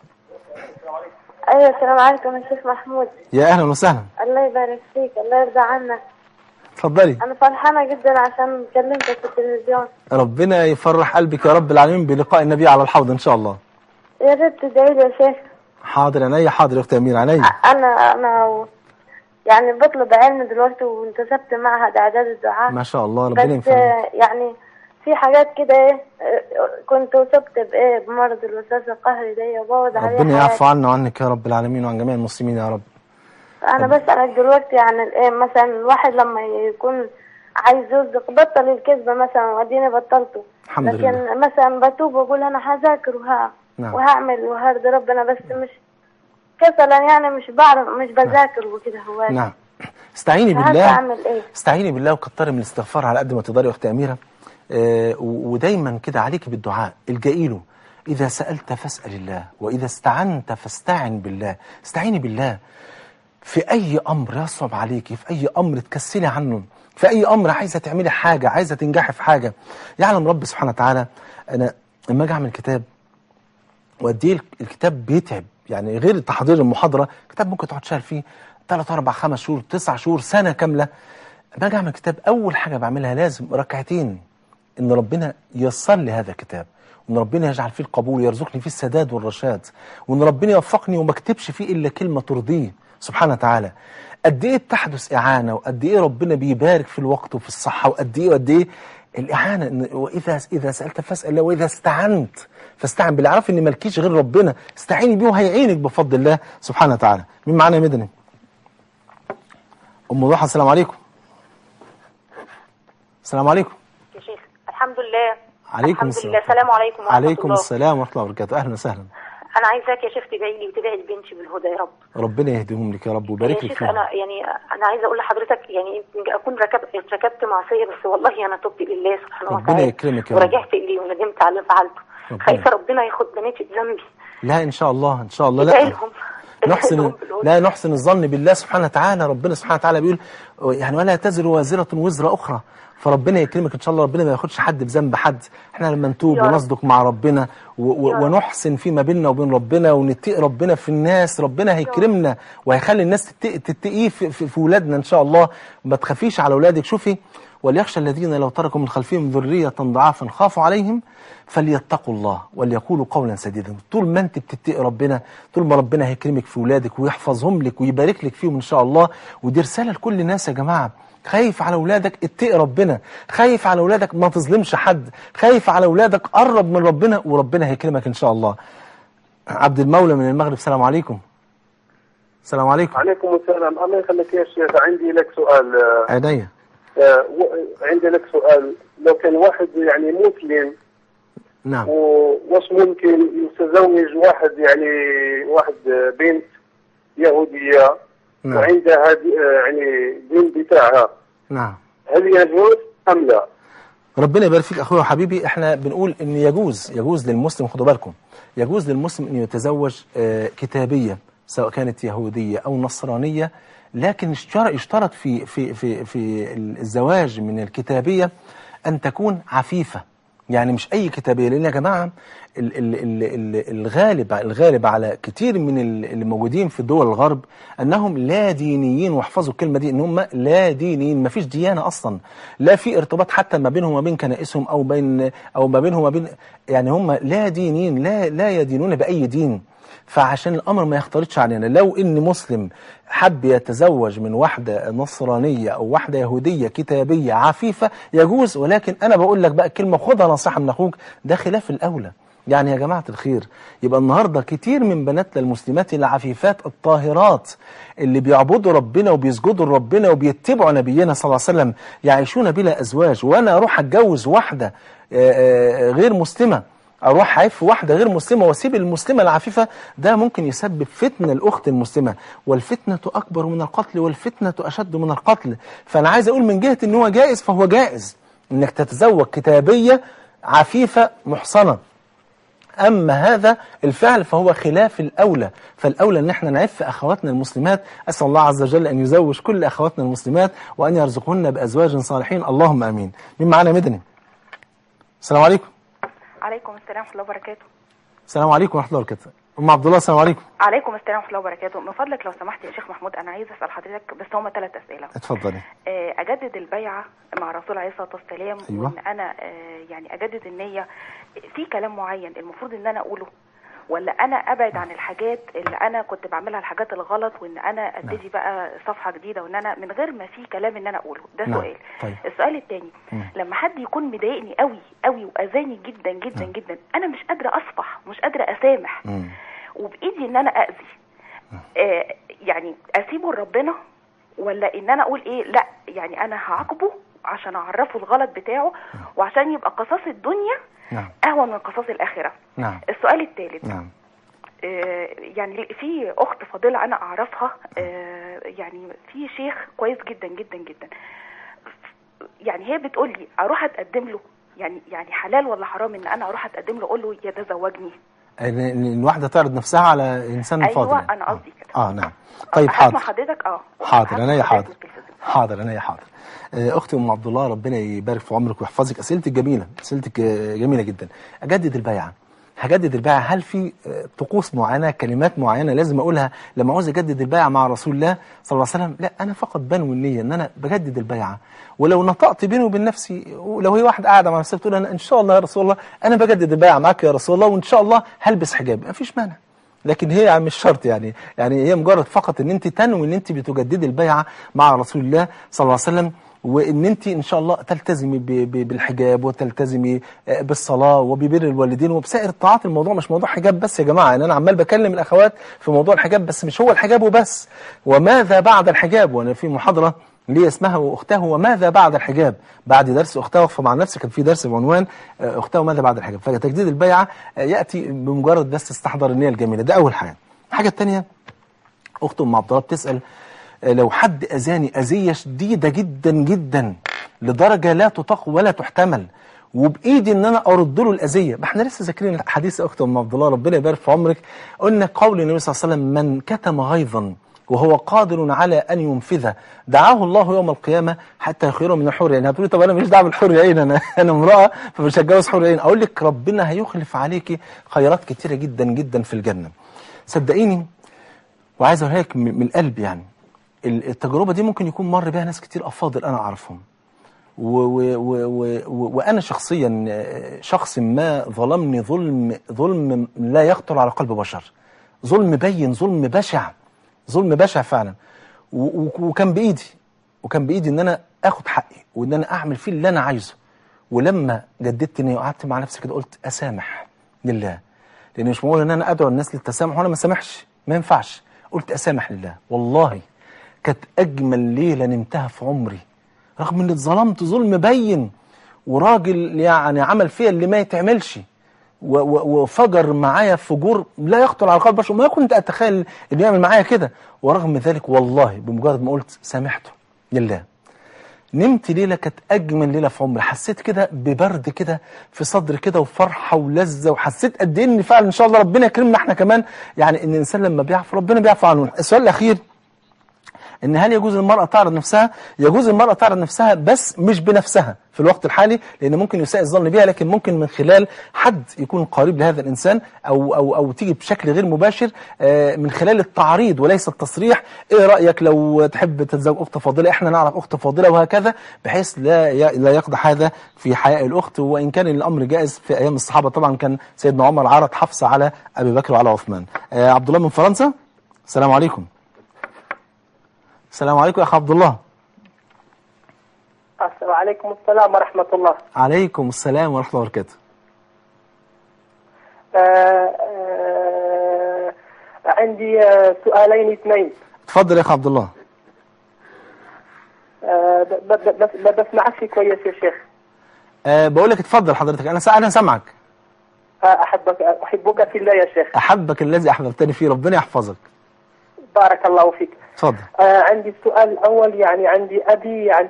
أيوة السلام عليكم يا شيخ محمود يا اهلا وسهلا الله يبارك فيك الله يرضى عنك اتفضلي أنا فرحانة جدا عشان كلمتك في التلفزيون ربنا يفرح قلبك يا رب العالمين بلقاء النبي على الحوض ان شاء الله يا ريت تدعي لي يا شيخ حاضر عينيا حاضر يا اخت امير عينيا أنا أنا و... يعني بطلب علم دلوقتي وانتسبت معهد إعداد الدعاء ما شاء الله بس ربنا ينفعك آه، يعني في حاجات كده ايه آه، كنت وصبت بايه بمرض الوسواس القهري ده وبوظ عليه ربنا حياتي. يعفو عنا وعنك يا رب العالمين وعن جميع المسلمين يا رب انا بسألك دلوقتي عن الايه مثلا الواحد لما يكون عايز يصدق بطل الكذب مثلا واديني بطلته الحمد لكن لله مثلا بتوب واقول انا هذاكر وها نعم. وهعمل وهرضي ربنا بس مش كسلا يعني مش بعرف مش بذاكر وكده هو نعم استعيني عارفة بالله اعمل ايه استعيني بالله وكتري من الاستغفار على قد ما تقدري يا اخت اميره آه، و- ودايما كده عليكي بالدعاء الجئي له اذا سالت فاسال الله واذا استعنت فاستعن بالله استعيني بالله في اي امر يصعب عليكي في اي امر تكسلي عنه في اي امر عايزه تعملي حاجه عايزه تنجحي في حاجه يعلم رب سبحانه وتعالى انا لما اجي اعمل كتاب وقد ايه الكتاب بيتعب يعني غير تحضير المحاضره كتاب ممكن تقعد تشتغل فيه 3 4 5 شهور 9 شهور سنه كامله لما اجي اعمل كتاب اول حاجه بعملها لازم ركعتين ان ربنا ييسر لي هذا الكتاب وان ربنا يجعل فيه القبول ويرزقني فيه السداد والرشاد وان ربنا يوفقني وما اكتبش فيه الا كلمه ترضيه سبحانه وتعالى قد ايه بتحدث اعانه وقد ايه ربنا بيبارك في الوقت وفي الصحه وقد ايه وقد ايه الاعانه إن- واذا اذا سالت فاسال الله واذا استعنت فاستعن بالله اعرف ان مالكيش غير ربنا استعيني بيه وهيعينك بفضل الله سبحانه وتعالى مين معانا يا مدني ام ضحى السلام عليكم السلام عليكم يا شيخ الحمد لله عليكم الحمد السلام لله السلام عليكم ورحمة عليكم الله. السلام ورحمه الله وبركاته اهلا وسهلا انا عايزاك يا شيخ تدعي لي وتدعي لبنتي بالهدى يا رب ربنا يهديهم لك يا رب ويبارك يا لك شيخ فيهم انا يعني انا عايزه اقول لحضرتك يعني يمكن اكون ركبت ارتكبت معصيه بس والله انا تبت لله سبحانه ربنا وتعالى يكرمك يا رب. ورجعت اليه وندمت على اللي فعلته ربنا. خايفه ربنا ياخد بناتي بذنبي لا ان شاء الله ان شاء الله ادعي لا لهم نحسن لا نحسن الظن بالله سبحانه وتعالى ربنا سبحانه وتعالى بيقول يعني ولا تزر وازرة وزر أخرى فربنا يكرمك إن شاء الله ربنا ما ياخدش حد بذنب حد احنا لما نتوب يا رب. ونصدق مع ربنا و و يا رب. ونحسن فيما بيننا وبين ربنا ونتقي ربنا في الناس ربنا هيكرمنا وهيخلي الناس تتقي تتقيه في, في, في ولادنا إن شاء الله ما تخافيش على أولادك شوفي وليخشى الذين لو تركوا من خلفهم ذرية ضعافا خافوا عليهم فليتقوا الله وليقولوا قولا سديدا طول ما انت بتتقي ربنا طول ما ربنا هيكرمك في ولادك ويحفظهم لك ويبارك لك فيهم ان شاء الله ودي رساله لكل الناس يا جماعه خايف على اولادك اتقي ربنا خايف على اولادك ما تظلمش حد خايف على اولادك قرب من ربنا وربنا هيكرمك ان شا الله عبد المولى من المغرب السلام عليكم السلام عليكم عليكم السلام الله يخليك يا شيخ عندي لك سؤال آه، عينيا آه، و- عندي لك سؤال لو كان واحد يعني مسلم نعم و- واش ممكن يتزوج واحد يعني واحد آه، بنت يهودية نعم وعندها د- آه، يعني دين بتاعها نعم هل يجوز أم لا؟ ربنا يبارك فيك اخويا وحبيبي احنا بنقول ان يجوز يجوز للمسلم خدوا بالكم يجوز للمسلم ان يتزوج آه، كتابيه سواء كانت يهوديه او نصرانيه لكن اشترط يشترط في في في في الزواج من الكتابيه ان تكون عفيفه يعني مش اي كتابيه لان يا جماعه ال- ال- ال- ال- الغالب الغالب على كتير من ال- اللي موجودين في دول الغرب انهم لا دينيين واحفظوا الكلمه دي ان هم لا دينيين ما فيش ديانه اصلا لا في ارتباط حتى ما بينهم وما بين كنائسهم او بين او ما بينهم وما بين يعني هم لا دينيين لا لا يدينون باي دين فعشان الامر ما يختلطش علينا لو ان مسلم حب يتزوج من واحده نصرانيه او واحده يهوديه كتابيه عفيفه يجوز ولكن انا بقول لك بقى كلمه خدها نصيحه من اخوك ده خلاف الاولى يعني يا جماعة الخير يبقى النهاردة كتير من بناتنا المسلمات العفيفات الطاهرات اللي بيعبدوا ربنا وبيسجدوا لربنا وبيتبعوا نبينا صلى الله عليه وسلم يعيشون بلا أزواج وأنا أروح أتجوز واحدة آه، آه، غير مسلمة اروح عيف واحده غير مسلمه واسيب المسلمه العفيفه ده ممكن يسبب فتنه الاخت المسلمه والفتنه اكبر من القتل والفتنه اشد من القتل فانا عايز اقول من جهه ان هو جائز فهو جائز انك تتزوج كتابيه عفيفه محصنه أما هذا الفعل فهو خلاف الأولى فالأولى أن احنا نعف أخواتنا المسلمات أسأل الله عز وجل أن يزوج كل أخواتنا المسلمات وأن يرزقهن بأزواج صالحين اللهم أمين مين معانا مدني السلام عليكم عليكم السلام ورحمة الله وبركاته السلام عليكم ورحمة الله وبركاته أم عبد الله السلام عليكم عليكم السلام ورحمة الله وبركاته من فضلك لو سمحت يا شيخ محمود أنا عايز أسأل حضرتك بس هما ثلاث أسئلة اتفضلي آه، أجدد البيعة مع الرسول عليه الصلاة والسلام أيوة. وإن أنا آه، يعني أجدد النية في كلام معين المفروض إن أنا أقوله ولا أنا أبعد عن الحاجات اللي أنا كنت بعملها الحاجات الغلط وإن أنا أبتدي بقى صفحة جديدة وإن أنا من غير ما في كلام إن أنا أقوله ده نعم. سؤال طيب السؤال الثاني مم. لما حد يكون مضايقني قوي قوي واذاني جدا جدا نعم. جدا انا مش قادره اصفح مش قادره اسامح مم. وبايدي ان انا اذي آه يعني اسيبه لربنا ولا ان انا اقول ايه لا يعني انا هعاقبه عشان اعرفه الغلط بتاعه وعشان يبقى قصاص الدنيا نعم اهون من قصاص الاخره نعم السؤال الثالث نعم آه، يعني في اخت فاضله انا اعرفها آه، يعني في شيخ كويس جدا جدا جدا يعني هي بتقول لي اروح اتقدم له يعني يعني حلال ولا حرام ان انا اروح اتقدم له اقول له يتزوجني إن إن الواحدة تعرض نفسها على إنسان ايوه فاضل يعني. انا قصدي كده آه نعم طيب هسمع حاضر حضرتك اه حاضر هسمع انا يا حضرتك حاضر بالتلفزيون. حاضر انا يا حاضر آه، اختي ام عبد الله ربنا يبارك في عمرك ويحفظك اسئلتك جميله اسئلتك آه، جميله جدا اجدد البيعه هجدد البيعه هل في آه، طقوس معينه كلمات معينه لازم اقولها لما عاوز اجدد البيعه مع رسول الله صلى الله عليه وسلم لا انا فقط بنوي النيه ان انا بجدد البيعه ولو نطقت بيني وبين نفسي ولو هي واحده قاعده مع نفسها بتقول انا ان شاء الله يا رسول الله انا بجدد البيعه معاك يا رسول الله وان شاء الله هلبس حجاب ما فيش مانع لكن هي مش شرط يعني يعني هي مجرد فقط ان انت تنوي ان انت بتجددي البيعه مع رسول الله صلى الله عليه وسلم وان انت ان شاء الله تلتزمي ب- ب- بالحجاب وتلتزمي آه، بالصلاه وببر الوالدين وبسائر الطاعات الموضوع مش موضوع حجاب بس يا جماعه يعني انا عمال بكلم الاخوات في موضوع الحجاب بس مش هو الحجاب وبس وماذا بعد الحجاب وانا في محاضره اللي هي اسمها واختها وماذا بعد الحجاب بعد درس اختها وقفه مع نفسك كان في درس بعنوان آه، اختها وماذا بعد الحجاب فتجديد البيعه آه، ياتي بمجرد بس تستحضر النيه الجميله ده اول حاجه الحاجه الثانيه اخت ام عبد الله بتسال آه، لو حد اذاني اذيه شديده جدا جدا لدرجه لا تطاق ولا تحتمل وبايدي ان انا ارد له الاذيه ما احنا لسه ذاكرين حديث اخت ام عبد الله ربنا يبارك في عمرك قلنا قول النبي صلى الله عليه وسلم من كتم غيظا وهو قادر على ان ينفذه دعاه الله يوم القيامه حتى يخيره من الحور العين هتقولي طب انا ماليش دعوه بالحور العين انا انا امراه فمش هتجوز حور العين اقول لك ربنا هيخلف عليكي خيرات كتيره جدا جدا في الجنه صدقيني وعايز اقولها لك من من القلب يعني ال- التجربه دي ممكن يكون مر بها ناس كتير افاضل انا اعرفهم و و و و و وانا شخصيا آه، شخص ما ظلمني ظلم ظلم لا يخطر على قلب بشر ظلم بين ظلم بشع ظلم بشع فعلا و و وكان بايدي وكان بايدي ان انا اخد حقي وان انا اعمل فيه اللي انا عايزه ولما جددت اني وقعدت مع نفسي كده قلت اسامح لله لان مش معقول ان انا ادعو الناس للتسامح وانا ما سامحش ما ينفعش قلت اسامح لله والله كانت اجمل ليله نمتها في عمري رغم اني اتظلمت ظلم بين وراجل يعني عمل فيا اللي ما يتعملش و- و- وفجر معايا فجور لا يخطر على قلب بشر ما كنت اتخيل انه يعمل معايا كده ورغم ذلك والله بمجرد ما قلت سامحته لله نمت ليله كانت اجمل ليله في عمري حسيت كده ببرد كده في صدري كده وفرحه ولذه وحسيت قد ايه ان فعلا ان شاء الله ربنا يكرمنا احنا كمان يعني ان الانسان لما بيعفو ربنا بيعفو عنه السؤال الاخير ان هل يجوز المرأة تعرض نفسها يجوز المرأة تعرض نفسها بس مش بنفسها في الوقت الحالي لان ممكن يساء الظن بها لكن ممكن من خلال حد يكون قريب لهذا الانسان او او او تيجي بشكل غير مباشر آه، من خلال التعريض وليس التصريح ايه رايك لو تحب تتزوج اخت فاضله احنا نعرف اخت فاضله وهكذا بحيث لا ي- لا يقضي هذا في حياء الاخت وان كان الامر جائز في ايام الصحابه طبعا كان سيدنا عمر عرض حفصه على ابي بكر وعلى عثمان آه، عبد الله من فرنسا السلام عليكم السلام عليكم يا اخ عبد الله وعليكم السلام ورحمة الله عليكم السلام ورحمه الله وبركاته آه، آه، عندي آه، سؤالين اثنين اتفضل يا اخ عبد الله آه، ب- ب- بس ب- بسمعك كويس يا شيخ أه بقول لك اتفضل حضرتك انا سا- انا سامعك آه، أحبك أحبك في الله يا شيخ احبك الذي احببتني فيه ربنا يحفظك بارك الله فيك اتفضل آه، عندي السؤال الأول يعني عندي أبي يعني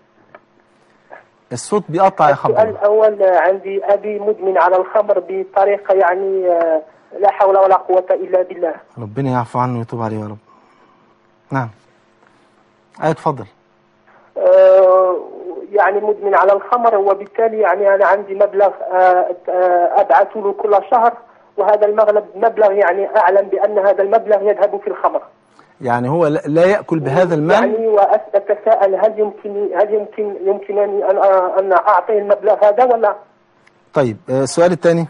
الصوت بيقطع يا اخ عبد السؤال الله الأول آه، عندي أبي مدمن على الخمر بطريقة يعني آه، لا حول ولا قوة إلا بالله ربنا يعفو عنه ويتوب عليه يا رب نعم ايوه اتفضل آه، يعني مدمن على الخمر وبالتالي يعني أنا عندي مبلغ آه، آه، أبعث له كل شهر وهذا المبلغ مبلغ يعني أعلم بأن هذا المبلغ يذهب في الخمر يعني هو لا لا ياكل بهذا المال يعني وأتساءل هل يمكن هل يمكن يمكنني أن أن أعطيه المبلغ هذا ولا طيب آه، السؤال الثاني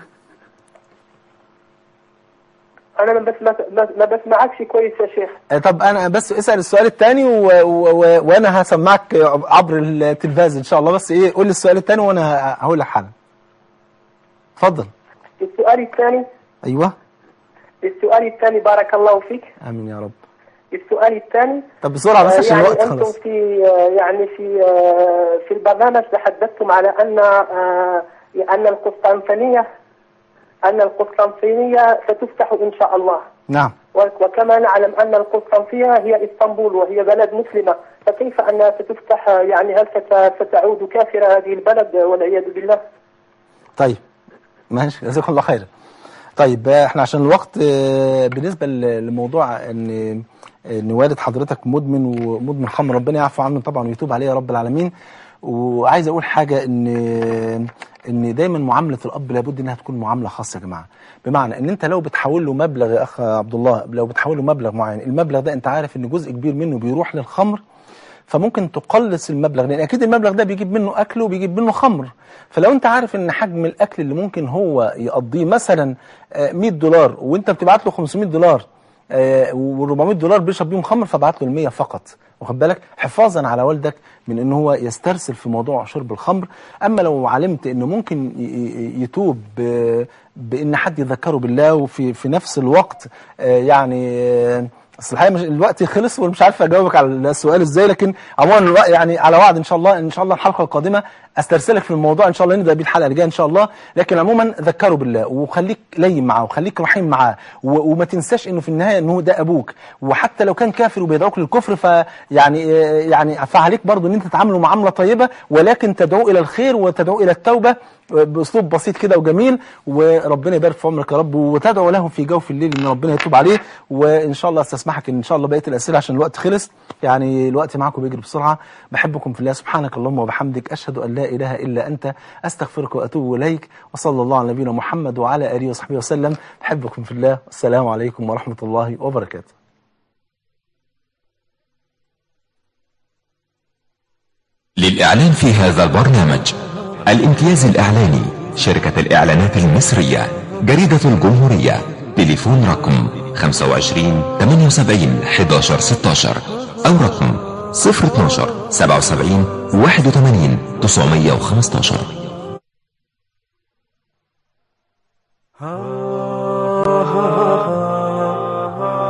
أنا ما بسمع ما ما بسمعكش كويس يا شيخ آه، طب انا بس اسال السؤال الثاني و... و... و... وانا هسمعك عبر التلفاز ان شاء الله بس ايه قول لي السؤال الثاني وانا هقول لك حالا اتفضل السؤال الثاني ايوه السؤال الثاني بارك الله فيك امين يا رب السؤال الثاني طب بسرعه بس آه، عشان يعني الوقت أنتم خلاص في آه، يعني في آه، في البرنامج تحدثتم على أن آه، أن القسطنطينية أن القسطنطينية ستفتح إن شاء الله نعم و- وكما نعلم أن القسطنطينية هي إسطنبول وهي بلد مسلمة فكيف أنها ستفتح آه، يعني هل ست- ستعود كافرة هذه البلد آه، والعياذ بالله طيب ماشي جزاكم الله خيرا طيب آه، احنا عشان الوقت آه، بالنسبه ل- لموضوع ان ان والد حضرتك مدمن ومدمن خمر ربنا يعفو عنه طبعا ويتوب عليه يا رب العالمين وعايز اقول حاجه ان ان دايما معامله الاب لابد انها تكون معامله خاصه يا جماعه بمعنى ان انت لو بتحول له مبلغ يا اخ عبد الله لو بتحول له مبلغ معين المبلغ ده انت عارف ان جزء كبير منه بيروح للخمر فممكن تقلص المبلغ لان اكيد المبلغ ده بيجيب منه اكل وبيجيب منه خمر فلو انت عارف ان حجم الاكل اللي ممكن هو يقضيه مثلا آه، 100 دولار وانت بتبعت له 500 دولار و400 دولار بيشرب بيهم خمر فبعت له ال 100 فقط واخد بالك حفاظا على والدك من ان هو يسترسل في موضوع شرب الخمر اما لو علمت انه ممكن ي- ي- يتوب ب- بان حد يذكره بالله وفي في نفس الوقت آه، يعني آه، اصل الحقيقه مش الوقت خلص ومش عارف اجاوبك على السؤال ازاي لكن عموما الوقت يعني على وعد ان شاء الله ان شاء الله الحلقه القادمه استرسلك في الموضوع ان شاء الله نبدا بيه الحلقه الجايه ان شاء الله لكن عموما ذكروا بالله وخليك لين معاه وخليك رحيم معاه و- وما تنساش انه في النهايه انه ده ابوك وحتى لو كان كافر وبيدعوك للكفر فيعني يعني فعليك برضه ان انت تعامله معامله طيبه ولكن تدعو الى الخير وتدعو الى التوبه باسلوب بسيط كده وجميل وربنا يبارك في عمرك يا رب وتدعو له في جوف الليل ان ربنا يتوب عليه وان شاء الله استسمحك ان شاء الله بقيه الاسئله عشان الوقت خلص يعني الوقت معاكم بيجري بسرعه بحبكم في الله سبحانك اللهم وبحمدك اشهد ان لا اله الا انت استغفرك واتوب اليك وصلى الله على نبينا محمد وعلى اله وصحبه وسلم بحبكم في الله والسلام عليكم ورحمه الله وبركاته للإعلان في هذا البرنامج الامتياز الإعلاني شركة الإعلانات المصرية جريدة الجمهورية تليفون رقم 25 78 11 16 أو رقم 012 77 81 915